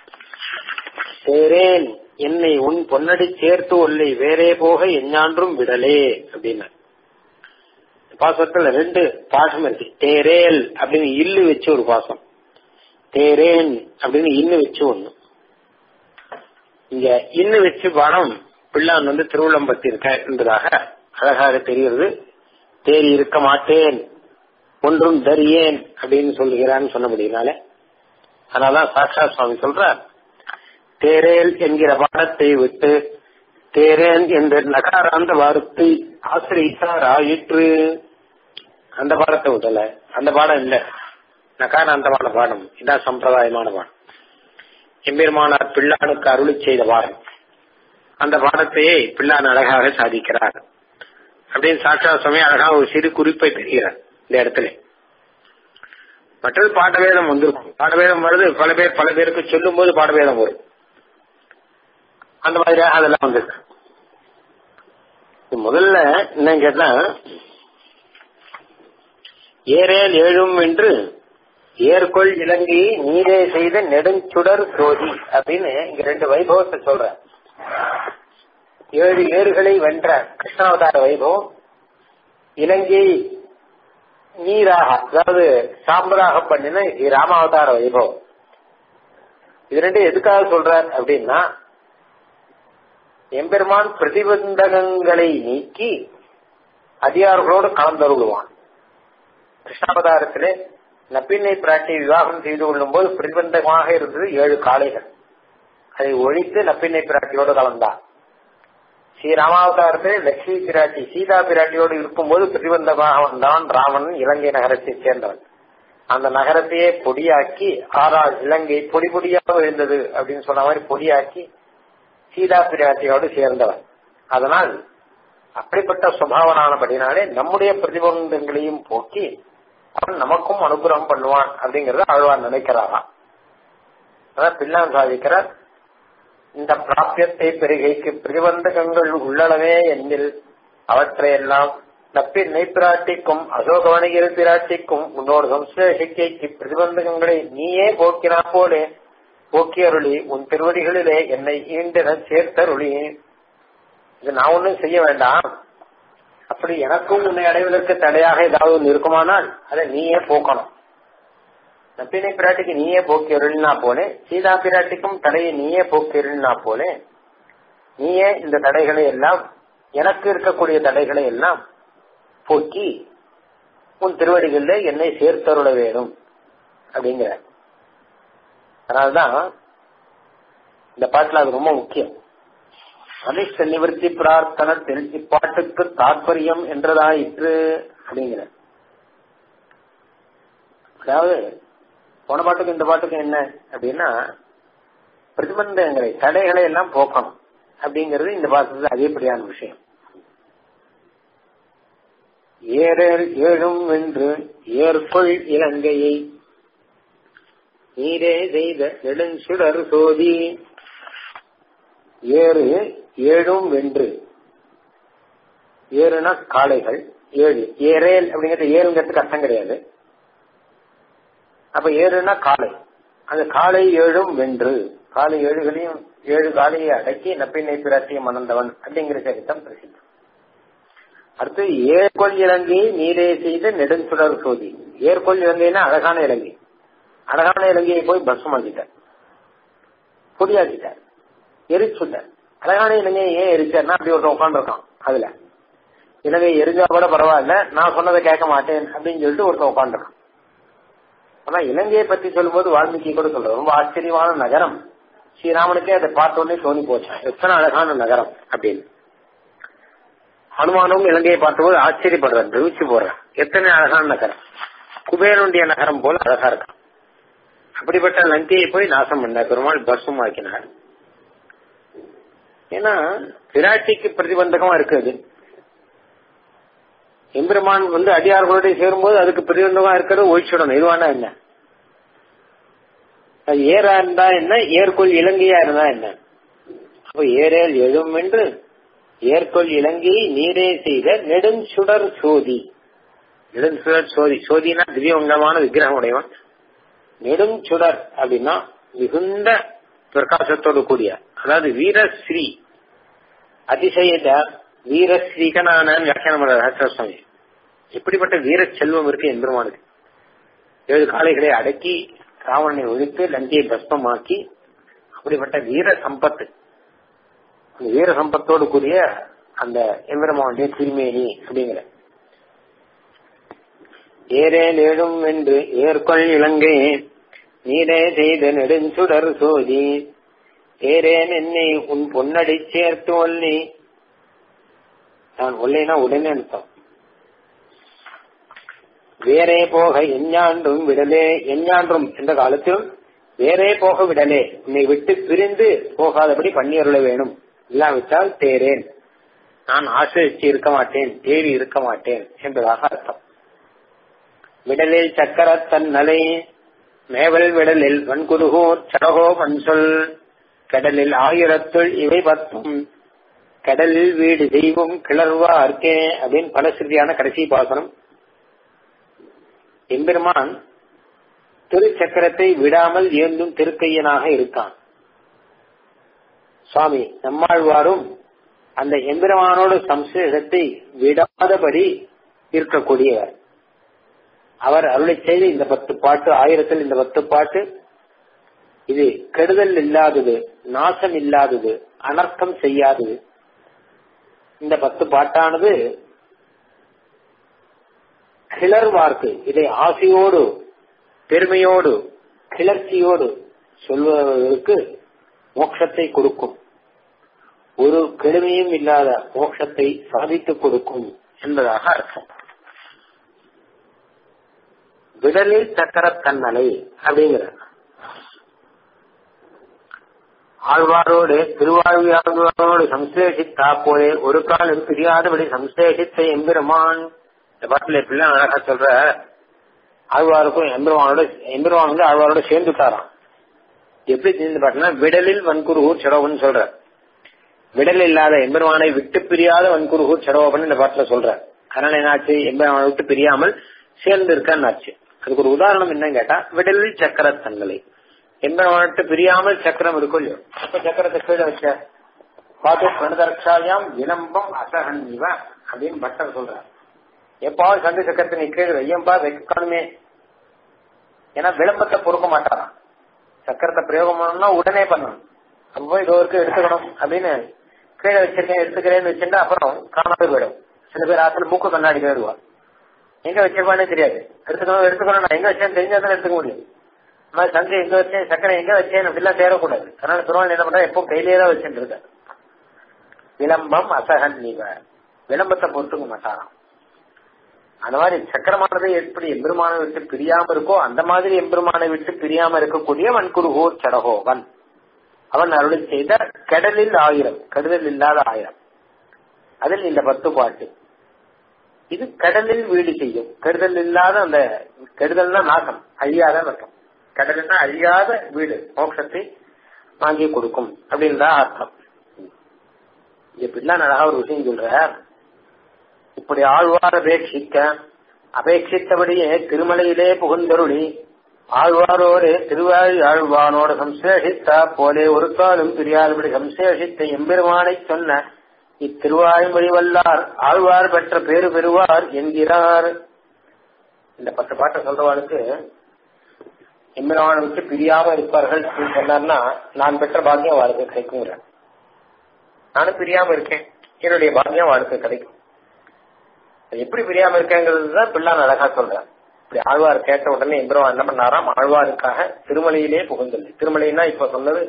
சேரேன் என்னை உன் பொன்னடி சேர்த்து ஒல்லை வேறே போக எஞ்ஞான்றும் விடலே அப்படின்னு பாசத்துல ரெண்டு பாசம் இருக்கு தேரேல் அப்படின்னு இல்லு வச்சு ஒரு பாசம் தேரேன் அப்படின்னு இன்னு வச்சு ஒண்ணு இங்க இன்னு வச்சு பாடம் பிள்ளான் வந்து திருவிழம்பத்தி இருக்க என்பதாக அழகாக தெரிகிறது தேறி இருக்க மாட்டேன் ஒன்றும் தரியேன் அப்படின்னு சொல்லுகிறான்னு சொன்னபடினால அதனாலதான் சாட்சா சுவாமி சொல்றார் தேரேல் என்கிற பாடத்தை விட்டு தேரேன் என்ற நகாராந்த வாரத்தை ஆசிரியித்தார் ஆயிற்று அந்த பாடத்தை விடல அந்த பாடம் இல்ல நகாராந்தமான பாடம் இதான் சம்பிரதாயமான பாடம் எம்பெருமானார் பிள்ளானுக்கு அருளி செய்த பாடம் அந்த பாடத்தையே பிள்ளான் அழகாக சாதிக்கிறார் அப்படின்னு சாட்சா சுவாமி அழகாக ஒரு சிறு குறிப்பை பெறுகிறார் இந்த இடத்துல மற்றது பாடவேதம் வந்திருக்கும் பாடவேதம் வருது பல பேர் பல பேருக்கு சொல்லும் போது பாடவேதம் வரும் அந்த மாதிரியாக அதெல்லாம் வந்திருக்கு முதல்ல என்னன்னு கேட்டா ஏரேல் ஏழும் என்று ஏற்கொள் இலங்கை நீரே செய்த நெடுஞ்சுடர் ஜோதி அப்படின்னு இங்க ரெண்டு வைபவத்தை சொல்ற ஏழு ஏறுகளை வென்ற கிருஷ்ணாவதார வைபவம் இலங்கை நீராக அதாவது சாம்பலாக பண்ணின ராமாவதார வைபவம் இது ரெண்டு எதுக்காக சொல்றார் அப்படின்னா எம்பெருமான் பிரதிபந்தகங்களை நீக்கி அதிகாரிகளோடு கலந்தருள்வான் கிருஷ்ணாவதாரத்திலே நப்பின்னை பிராட்டி விவாகம் செய்து கொள்ளும் போது பிரதிபந்தகமாக இருந்தது ஏழு காளைகள் அதை ஒழித்து நப்பின்னை பிராட்டியோடு கலந்தார் ஸ்ரீ ராமாவதாரத்திலே லட்சுமி பிராட்டி சீதா பிராட்டியோடு இருக்கும்போது பிரதிபந்தகமாக வந்தான் ராவணன் இலங்கை நகரத்தை சேர்ந்தவன் அந்த நகரத்தையே பொடியாக்கி ஆறாள் இலங்கை பொடி பொடியாக விழுந்தது அப்படின்னு சொன்ன மாதிரி பொடியாக்கி சீதா பிராட்டியோடு சேர்ந்தவன் அதனால் அப்படிப்பட்ட சுபாவனானபடினாலே நம்முடைய பிரதிபந்தங்களையும் போக்கி அவன் நமக்கும் அனுகிரகம் பண்ணுவான் அப்படிங்கறத ஆழ்வார் நினைக்கிறாராம் அதான் பிள்ளான் சாதிக்கிறார் இந்த பிராபியத்தை பெருகைக்கு பிரதிபந்தகங்கள் உள்ளளவே என்னில் அவற்றையெல்லாம் நப்பின்னை பிராட்டிக்கும் அசோகவணிகிற பிராட்டிக்கும் உன்னோடு சம்சேஷிக்கைக்கு பிரதிபந்தகங்களை நீயே போக்கினா போலே போக்கி அருளி உன் திருவடிகளிலே என்னை ஈண்டென சேர்த்தருளி இது நான் ஒன்றும் செய்ய வேண்டாம் அப்படி எனக்கும் உன்னை அடைவதற்கு தடையாக ஏதாவது ஒன்று இருக்குமானால் அதை நீயே போக்கணும் நப்பினை பிராட்டிக்கு நீயே போக்கி அருளினா போலே சீதா பிராட்டிக்கும் தடையை நீயே போக்கி அருளினா போலே நீயே இந்த தடைகளை எல்லாம் எனக்கு இருக்கக்கூடிய தடைகளை எல்லாம் போக்கி உன் திருவடிகளில் என்னை சேர்த்தருள வேணும் அப்படிங்கிற அதனால்தான் இந்த பாட்டுல அது ரொம்ப முக்கியம் அனிஷ்ட நிவர்த்தி பிரார்த்தனத்தில் இப்பாட்டுக்கு தாற்பயம் என்றதாயிற்று அப்படிங்கிற அதாவது போன பாட்டுக்கு இந்த பாட்டுக்கு என்ன அப்படின்னா பிரதிபந்தங்களை தடைகளை எல்லாம் போக்கணும் அப்படிங்கிறது இந்த பாட்டுல அதிகப்படியான விஷயம் ஏறல் ஏழும் வென்று ஏற்கொள் இலங்கையை நீரே செய்த நெடுஞ்சுடர் சோதி ஏறு ஏழும் வென்று ஏறுனா காளைகள் ஏழு ஏரேல் அப்படிங்கிறது ஏறுங்கிறதுக்கு அர்த்தம் கிடையாது அப்ப ஏறுனா காளை அந்த காளை ஏழும் வென்று காலை ஏழுகளையும் ஏழு காலையை அடக்கி நப்பினை பிராட்டிய மணந்தவன் அப்படிங்கிற சரித்தம் பிரசித்தம் அடுத்து ஏர்கொள் இலங்கை நீரே செய்த நெடுஞ்சுடர் சோதி ஏர்கொள் இலங்கைன்னா அழகான இலங்கை அழகான இலங்கையை போய் பஸ்மாக்கிட்டார் பொடியாக்கிட்டார் எரிச்சுட்டார் அழகான இலங்கையை ஏன் எரிச்சார்னா அப்படி ஒருத்தன் உட்காந்துருக்கான் அதுல இலங்கை எரிஞ்சா கூட பரவாயில்ல நான் சொன்னதை கேட்க மாட்டேன் அப்படின்னு சொல்லிட்டு ஒருத்தன் உட்காந்துருக்கான் ஆனா இலங்கையை பத்தி சொல்லும்போது வால்மீகி கூட சொல்ற ரொம்ப ஆச்சரியமான நகரம் ஸ்ரீராமனுக்கே அதை பார்த்த உடனே தோணி போச்சு எத்தனை அழகான நகரம் அப்படின்னு ஹனுமானும் இலங்கையை பார்த்தபோது ஆச்சரியப்படுறார் பிரமிச்சு போறார் எத்தனை அழகான நகரம் குபேரனுடைய நகரம் போல அழகா இருக்கும் அப்படிப்பட்ட லங்கையை போய் நாசம் பண்ண பெருமாள் பஸ்ஸும் ஆக்கினார் ஏன்னா பிராட்டிக்கு பிரதிபந்தகமா இருக்குது எம்பெருமான் வந்து அடியார்களோட சேரும்போது அதுக்கு பிரதிபந்தகமா இருக்கிறது ஒழிச்சிடணும் எதுவானா என்ன அது ஏரா இருந்தா என்ன ஏற்கொள் இலங்கையா இருந்தா என்ன அப்ப ஏரேல் எழும் என்று ஏற்கொள் இலங்கையை நீரே செய்த நெடுஞ்சுடர் சோதி நெடுஞ்சுடர் சோதி சோதினா திவ்யங்கமான விக்கிரகம் உடையவன் நெடுஞ்சுடர் அப்படின்னா மிகுந்த பிரகாசத்தோடு கூடிய அதாவது வீரஸ்ரீ அதிசயத வீரஸ்ரீகனான வியாக்கியானம் பண்ற சுவாமி எப்படிப்பட்ட வீர செல்வம் இருக்கு எம்பெருமானுக்கு ஏழு காளைகளை அடக்கி ராவணனை ஒழித்து லங்கையை பஸ்மமாக்கி அப்படிப்பட்ட வீர சம்பத்து அந்த வீர சம்பத்தோடு கூடிய அந்த எம்பெருமானுடைய திருமேனி அப்படிங்கிற ஏரேல் ஏழும் என்று ஏற்கொள் இலங்கை நீரே செய்த நெடுஞ்சுடர் சோதி ஏரேன் என்னை உன் பொன்னடி சேர்த்து ஒல்லி நான் ஒல்லைனா உடனே அர்த்தம் வேறே போக எஞ்ஞான்றும் விடலே எஞ்ஞான்றும் எந்த காலத்திலும் வேறே போக விடலே உன்னை விட்டு பிரிந்து போகாதபடி பண்ணி அருள வேணும் இல்லாவிட்டால் தேரேன் நான் ஆசிரிச்சு இருக்க மாட்டேன் தேறி இருக்க மாட்டேன் என்பதாக அர்த்தம் விடலில் சக்கர தன்னலை மேவல் விடலில் வன்குருகூர் சடகோ மன்சொல் கடலில் ஆயிரத்துள் இவை பத்தும் கடலில் வீடு தெய்வம் கிளர்வா இருக்கே அப்படின்னு பலசிருதியான கடைசி பாசனம் எம்பெருமான் திருச்சக்கரத்தை விடாமல் ஏந்தும் திருக்கையனாக இருக்கான் சுவாமி நம்மாழ்வாரும் அந்த எம்பெருமானோட சம்சேஷத்தை விடாதபடி இருக்கக்கூடியவர் அவர் அருளை செய்த இந்த பத்து பாட்டு ஆயிரத்தில் இந்த பத்து பாட்டு இது கெடுதல் இல்லாதது நாசம் இல்லாதது அனர்த்தம் செய்யாதது இந்த பத்து பாட்டானது கிளர் வார்த்தை இதை ஆசையோடு பெருமையோடு கிளர்ச்சியோடு சொல்வதற்கு மோட்சத்தை கொடுக்கும் ஒரு கெடுமையும் இல்லாத மோட்சத்தை சாதித்துக் கொடுக்கும் என்பதாக அர்த்தம் விடலில் சக்கர தன்னலை அப்படிங்கிற ஆழ்வாரோடு திருவாழ்வியாழ்வாரோடு சம்சேஷித்தா போலே ஒரு காலம் பிரியாதபடி சம்சேஷித்த எம்பெருமான் இந்த பாட்டுல எப்படிலாம் அழகா சொல்ற ஆழ்வாருக்கும் எம்பெருமானோட எம்பெருமான் வந்து ஆழ்வாரோட சேர்ந்துட்டாராம் எப்படி சேர்ந்து பாட்டுனா விடலில் வன்குருகூர் சடோபன் சொல்ற விடல் இல்லாத எம்பெருமானை விட்டு பிரியாத வன்குருகூர் சடோபன் இந்த பாட்டுல சொல்ற அதனால என்னாச்சு எம்பெருமானை விட்டு பிரியாமல் சேர்ந்து இருக்கான்னு ஆச்சு அதுக்கு ஒரு உதாரணம் என்னன்னு கேட்டா விடலில் சக்கர தங்களை எம்பெருமானிட்டு பிரியாமல் சக்கரம் இருக்கும் இல்லையோ அப்ப சக்கரத்தை கீழே வச்ச பார்த்து பிரணதரட்சாயாம் விளம்பம் அசகன்னிவ அப்படின்னு பட்டர் சொல்றார் எப்பாவது சந்தை சக்கரத்தை நீ கீழே வையம்பா வைக்கணுமே ஏன்னா விளம்பத்தை பொறுக்க மாட்டாராம் சக்கரத்தை பிரயோகம் பண்ணணும்னா உடனே பண்ணணும் அப்ப போய் இதோ இருக்கு எடுத்துக்கணும் அப்படின்னு கீழே வச்சிருக்கேன் எடுத்துக்கிறேன்னு வச்சுட்டா அப்புறம் காணாம போயிடும் சில பேர் ஆத்துல மூக்கு கண்ணாடி போயிடுவா எங்க வச்சிருப்பானே தெரியாது எடுத்துக்கணும் எடுத்துக்கணும் நான் எங்க வச்சேன்னு தெரிஞ்சா தான் எடுத்துக்க முடியும் இந்த மாதிரி சங்கு எங்க வச்சேன் சக்கரை எங்க வச்சேன் அப்படிலாம் தேடக்கூடாது அதனால திருவாள் என்ன பண்றா எப்போ கையிலேயே தான் வச்சுட்டு இருக்க விளம்பம் அசகன் நீவ விளம்பத்தை பொறுத்துக்க மாட்டாராம் அந்த மாதிரி சக்கரமானது எப்படி எம்பெருமானை விட்டு பிரியாம இருக்கோ அந்த மாதிரி எம்பெருமானை விட்டு பிரியாம இருக்கக்கூடிய வன்குருகூர் சடகோவன் அவன் அருளை செய்த கடலில் ஆயிரம் கடுதல் இல்லாத ஆயிரம் அதில் இந்த பத்து பாட்டு இது கடலில் வீடு செய்யும் கெடுதல் இல்லாத அந்த கெடுதல்னா நாசம் அழியாத அர்த்தம் கடல்னா அழியாத வீடு மோட்சத்தை வாங்கி கொடுக்கும் அப்படின்னு தான் அர்த்தம் இப்படிலாம் அழகா ஒரு விஷயம் சொல்றார் இப்படி ஆழ்வார் அபேட்சிக்க அபேட்சித்தபடியே திருமலையிலே புகுந்தருளி ஆழ்வாரோரே திருவாழி ஆழ்வானோட சம்சேஷித்தா போலே ஒரு காலம் பிரியாதபடி சம்சேஷித்த எம்பெருமானை சொன்ன இத்திருவாய்மொழி வல்லார் ஆழ்வார் பெற்ற பேரு பெறுவார் என்கிறார் இந்த பத்து பாட்டை சொல்றவாளுக்கு எம்பெருமானை விட்டு பிரியாம இருப்பார்கள் அப்படின்னு சொன்னார்னா நான் பெற்ற பாக்கியம் வாழ்க்கை கிடைக்குங்கிற நானும் பிரியாம இருக்கேன் என்னுடைய பாக்கியம் வாழ்க்கை கிடைக்கும் எப்படி பிரியாம இருக்கேங்கிறது தான் பிள்ளான் அழகா சொல்றேன் இப்படி ஆழ்வார் கேட்ட உடனே எம்பெருமான் என்ன பண்ணாராம் ஆழ்வாருக்காக திருமலையிலே புகுந்தது திருமலைன்னா இப்ப சொன்னது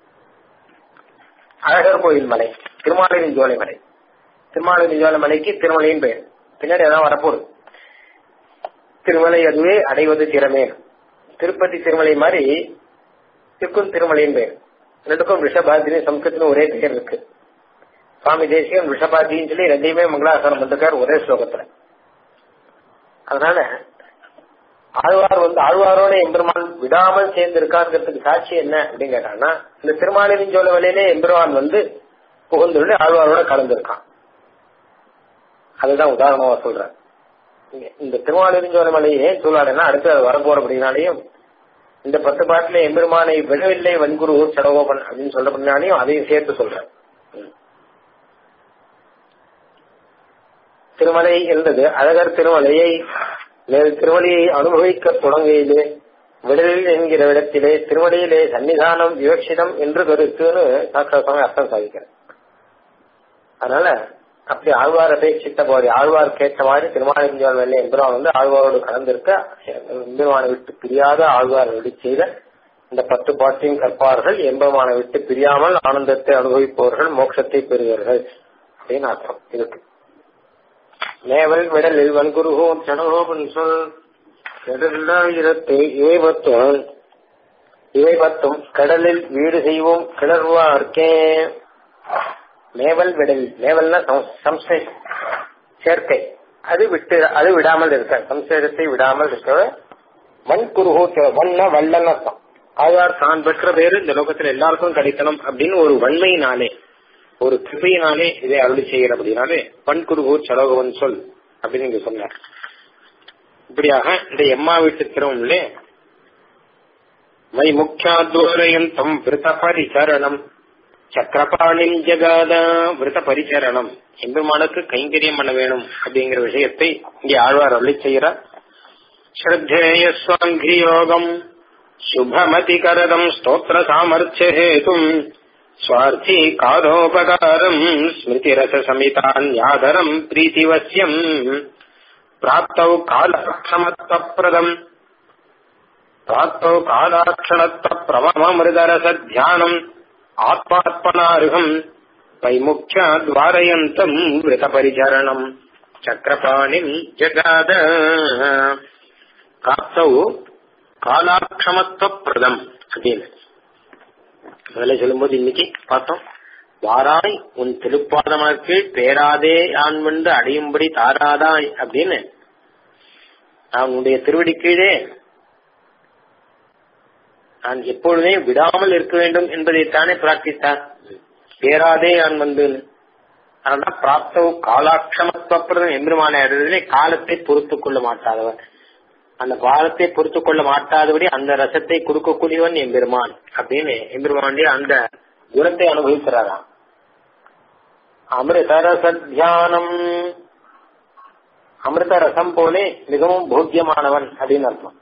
அழகர் கோயில் மலை திருமாலின் ஜோலை மலை திருமாலின் ஜோலை மலைக்கு திருமலையின் பெயர் பின்னாடி அதான் வரப்போகுது திருமலை அதுவே அடைவது திறமே திருப்பதி திருமலை மாதிரி திருக்கும் திருமலையின் பெயர் ரெண்டுக்கும் ரிஷபாதினி சம்ஸ்கிருத்திலும் ஒரே பெயர் இருக்கு சுவாமி தேசியம் ரிஷபாதின்னு சொல்லி ரெண்டையுமே மங்களாசனம் பண்ணிருக்காரு ஒரே ஸ்லோகத்துல அதனால ஆழ்வார் வந்து ஆழ்வாரோட எம்பெருமான் விடாமல் சேர்ந்து இருக்காங்கிறதுக்கு சாட்சி என்ன அப்படின்னு கேட்டாங்கன்னா இந்த திருமாலின் ஜோல வலையிலே எம்பெருமான் வந்து புகுந்துள்ள ஆழ்வாரோட கலந்துருக்கான் அதுதான் உதாரணமா சொல்றேன் இந்த திருமாலிருஞ்சோல மலையை சொல்லாடுன்னா அடுத்து அது வரப்போற அப்படின்னாலையும் இந்த பத்து பாட்டுல எம்பெருமானை விடவில்லை வன்குரு சடகோபன் அப்படின்னு சொல்றபடினாலையும் அதையும் சேர்த்து சொல்றேன் திருமலை இருந்தது அழகர் திருமலையை திருமலையை அனுபவிக்க தொடங்கையிலே விடலில் என்கிற இடத்திலே திருமலையிலே சன்னிதானம் விவட்சிதம் என்று கருத்துன்னு சாஸ்திரசமே அர்த்தம் சாதிக்கிறேன் அதனால அப்படி ஆழ்வார் அபேட்சித்த போது ஆழ்வார் கேட்ட மாதிரி திருமாலிஞ்சால் வெள்ளை எம்பெருமான் வந்து ஆழ்வாரோடு கலந்திருக்க எம்பெருமானை விட்டு பிரியாத ஆழ்வார் விடு செய்த இந்த பத்து பாட்டையும் கற்பார்கள் எம்பெருமானை விட்டு பிரியாமல் ஆனந்தத்தை அனுபவிப்பவர்கள் மோட்சத்தை பெறுவார்கள் அப்படின்னு அர்த்தம் இருக்கு மேவல் விடலில் வன்குருகோ சடகோபன் சொல் இரண்டாயிரத்து இவை பத்தும் இவை பத்தும் கடலில் வீடு செய்வோம் கிளர்வார்க்கே மேவல் விடல் மேவல்னா சம்சேஷம் சேர்க்கை அது விட்டு அது விடாமல் இருக்க சம்சேஷத்தை விடாமல் இருக்க வன் குருகோ வண்ண வல்லன் அர்த்தம் ஆழ்வார் தான் பெற்ற பேரு இந்த லோகத்துல எல்லாருக்கும் கிடைக்கணும் அப்படின்னு ஒரு வன்மையினாலே ஒரு கிருபையினாலே இதை அருளி செய்கிற அப்படின்னாலே பண் குருகூர் சலோகவன் சொல் அப்படின்னு இங்க சொன்னார் இப்படியாக இந்த எம்மா வீட்டு திருவம்லே மை முக்கியாத்வரயந்தம் விருத்த பரிசரணம் சக்கரபாணிம் ஜகாத விருத்த பரிசரணம் எம்பெருமானுக்கு கைங்கரியம் பண்ண வேணும் அப்படிங்கிற விஷயத்தை இங்கே ஆழ்வார் அருளி செய்கிறார் ஸ்ரத்தேய ஸ்வாங்கியோகம் சுபமதிகரதம் ஸ்தோத்திர சாமர்த்திய ஹேதும் स्वार्थी कारोपकारम् स्मृतिरससमितान्यादरम् प्रीतिवश्यम् प्राप्तौ कालक्षमत्वप्रदम् प्राप्तौ कालाक्षणत्वप्रममृदरसध्यानम् आत्मात्मनार्हम् वैमुख्याद्वारयन्तम् वृतपरिचरणम् चक्रपाणिम् जगाद प्राप्तौ कालाक्षमत्वप्रदम् அப்படின்னு முதல்ல சொல்லும்போது இன்னைக்கு பார்த்தோம் வாராய் உன் திருப்பாதமக்கு பேராதே ஆண் வந்து அடையும்படி தாராதாய் அப்படின்னு நான் உன்னுடைய திருவடி கீழே நான் எப்பொழுதே விடாமல் இருக்க வேண்டும் என்பதைத்தானே பிரார்த்தித்தார் பேராதே ஆண் வந்து அதனால பிராப்தவு காலாட்சமத்துவப்படுறது எம்பெருமான இடத்திலே காலத்தை பொறுத்துக் கொள்ள மாட்டாதவர் அந்த பாலத்தை பொறுத்து கொள்ள மாட்டாதபடி அந்த ரசத்தை கொடுக்கக்கூடியவன் எம்பெருமான் அப்படின்னு எம்பெருமானுடைய அந்த குணத்தை அனுபவிக்கிறாராம் அமிர்த ரச தியானம் அமிர்த ரசம் போலே மிகவும் போக்கியமானவன் அப்படின்னு அர்த்தம்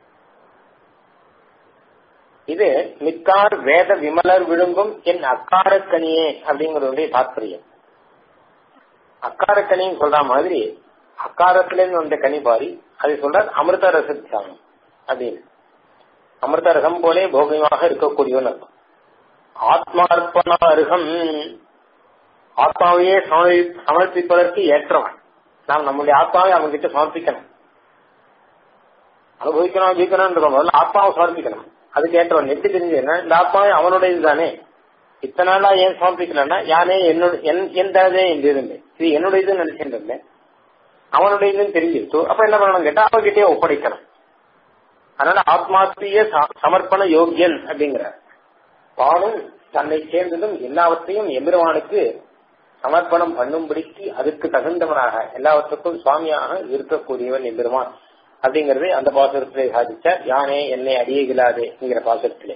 இது மிக்கார் வேத விமலர் விழுங்கும் என் அக்காரக்கனியே அப்படிங்கறதுடைய தாற்பயம் அக்காரக்கனின்னு சொல்ற மாதிரி அக்காரத்திலேருந்து வந்த கனி பாரி அதை சொல்றார் அமிர்த ரச தியானம் அப்படின்னு அமிர்த ரசம் போலே போகமாக இருக்கக்கூடியவன் அர்த்தம் ஆத்மார்ப்பண அருகம் ஆத்மாவையே சமர்ப்பிப்பதற்கு ஏற்றவன் நாம் நம்முடைய ஆத்மாவை அவங்க கிட்ட சமர்ப்பிக்கணும் அனுபவிக்கணும் அனுபவிக்கணும் முதல்ல ஆத்மாவை சமர்ப்பிக்கணும் அதுக்கு ஏற்றவன் எப்படி தெரிஞ்சதுன்னா இந்த ஆத்மாவே அவனுடையது தானே இத்தனை நாளா ஏன் சமர்ப்பிக்கலன்னா யானே என்னோட என் தரதே என்று இருந்தேன் இது என்னுடையதுன்னு நினைச்சிட்டு இருந்தேன் அவனுடையதுன்னு தெரிஞ்சிருச்சு அப்ப என்ன பண்ணணும் கேட்டா அவகிட்டே ஒப்படைக்கணும் அதனால ஆத்மாத்மீய சமர்ப்பண யோகியன் அப்படிங்கிறார் தானும் தன்னை சேர்ந்ததும் எல்லாவற்றையும் எம்பெருமானுக்கு சமர்ப்பணம் பண்ணும்படிக்கு அதுக்கு தகுந்தவனாக எல்லாவற்றுக்கும் சுவாமியாக இருக்கக்கூடியவன் எம்பெருமான் அப்படிங்கறது அந்த பாசுரத்திலே சாதிச்சார் யானே என்னை அறியகிலாதே என்கிற பாசுரத்திலே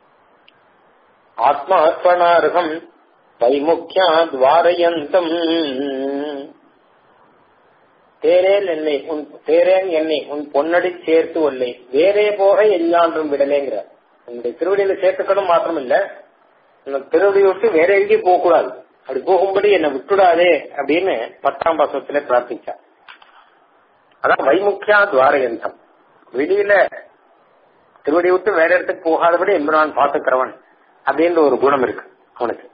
ஆத்மா அர்ப்பணார்கம் வைமுக்கியா துவாரயந்தம் தேரேன் என்னை உன் தேரேன் என்னை உன் பொன்னடி சேர்த்து ஒல்லை வேறே போக எல்லான்றும் விடலேங்கிற உன்னுடைய திருவடியில சேர்த்துக்கணும் மாத்திரம் இல்ல திருவடியை விட்டு வேற எங்கேயும் போக கூடாது அப்படி போகும்படி என்னை விட்டுடாதே அப்படின்னு பத்தாம் பாசத்துல பிரார்த்திச்சா அதான் வைமுக்கியா துவாரயந்தம் வெளியில திருவடி விட்டு வேற இடத்துக்கு போகாதபடி எம்பெருமான் பார்த்துக்கிறவன் அப்படின்ற ஒரு குணம் இருக்கு அவனுக்கு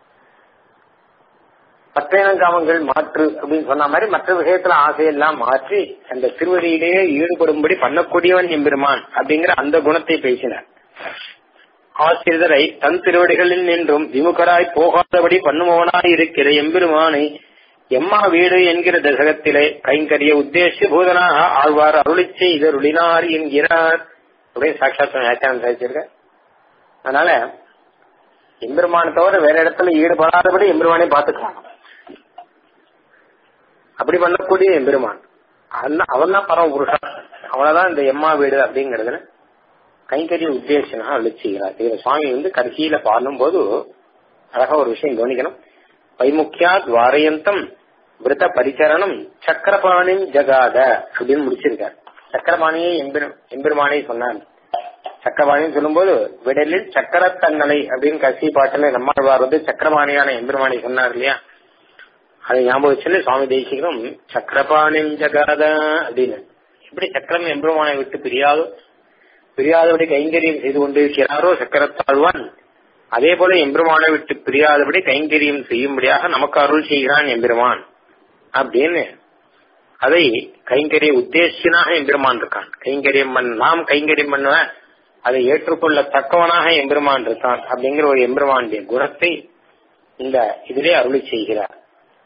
பத்தேனங்காமங்கள் மாற்று அப்படின்னு சொன்ன மாதிரி மற்ற விஷயத்துல ஆசையெல்லாம் மாற்றி அந்த திருவடியிலேயே ஈடுபடும்படி பண்ணக்கூடியவன் எம்பெருமான் அப்படிங்கிற அந்த குணத்தை பேசினார் ஆசிரியரை தன் திருவடிகளில் நின்றும் விமுகராய் போகாதபடி பண்ணுபவனாய் இருக்கிற எம்பெருமானை எம்மா வீடு என்கிற தசகத்திலே கைங்கரிய உத்தேச பூதனாக ஆழ்வார் அருளி செய்தருளினார் என்கிறார் அப்படியே சாட்சாத் வியாக்கியானம் சாதிச்சிருக்க அதனால எம்பெருமான தவிர வேற இடத்துல ஈடுபடாதபடி எம்பெருமானே பார்த்துக்கலாம் அப்படி பண்ணக்கூடிய எம்பெருமான் அவன் தான் பரம புருஷன் அவனதான் இந்த எம்மா வீடு அப்படிங்கறதுல கைங்கரிய உத்தேசனாக அருளி செய்கிறார் இதுல சுவாமி வந்து கடைசியில பாடும்போது அழகா ஒரு விஷயம் கவனிக்கணும் வைமுக்கியா துவாரயந்தம் விரத பரிச்சரணம் சக்கரபாணின் ஜகாத அப்படின்னு முடிச்சிருக்கார் சக்கரபாணியை எம்பெரும் எம்பெருமானை சொன்னார் சக்கரபாணின்னு சொல்லும்போது விடலில் சக்கரத்தங்களை அப்படின்னு கடைசி பாட்டுல நம்மாழ்வார் வந்து சக்கரபாணியான எம்பெருமானை சொன்னார் இல்லையா அதை ஞாபகம் வச்சுன்னு சுவாமி தேசிகரும் சக்கரபாணின் ஜகாத அப்படின்னு எப்படி சக்கரம் எம்பெருமானை விட்டு பிரியாதோ பிரியாதபடி கைங்கரியம் செய்து கொண்டிருக்கிறாரோ சக்கரத்தாழ்வான் அதே போல எம்பெருமானை விட்டு பிரியாதபடி கைங்கரியம் செய்யும்படியாக நமக்கு அருள் செய்கிறான் எம்பெருமான் அப்படின்னு அதை கைங்கரிய உத்தேசியனாக எம்பெருமான் இருக்கான் கைங்கரியம் பண்ண நாம் கைங்கரியம் பண்ணுவேன் அதை ஏற்றுக்கொள்ள தக்கவனாக எம்பெருமான் இருக்கான் அப்படிங்கிற ஒரு எம்பெருமானுடைய குணத்தை இந்த இதிலே அருளி செய்கிறார்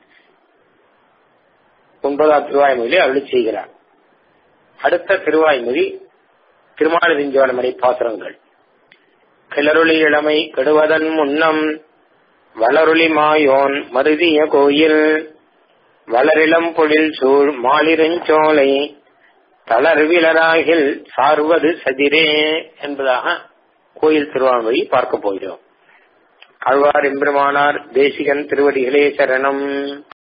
ஒன்பதாம் திருவாய்மொழியிலே அருளி செய்கிறார் அடுத்த திருவாய்மொழி திருமாலிருஞ்சோணமலை பாசுரங்கள் கிளருளி இளமை கெடுவதன் முன்னம் வளருளி மாயோன் மருதிய கோயில் வளரிளம் பொழில் சூழ் மாலிருஞ்சோலை தளர்விலராகில் சார்வது சதிரே என்பதாக கோயில் திருவாமொழி பார்க்க போகிறோம் ஆழ்வார் எம்பெருமானார் தேசிகன் திருவடிகளே சரணம்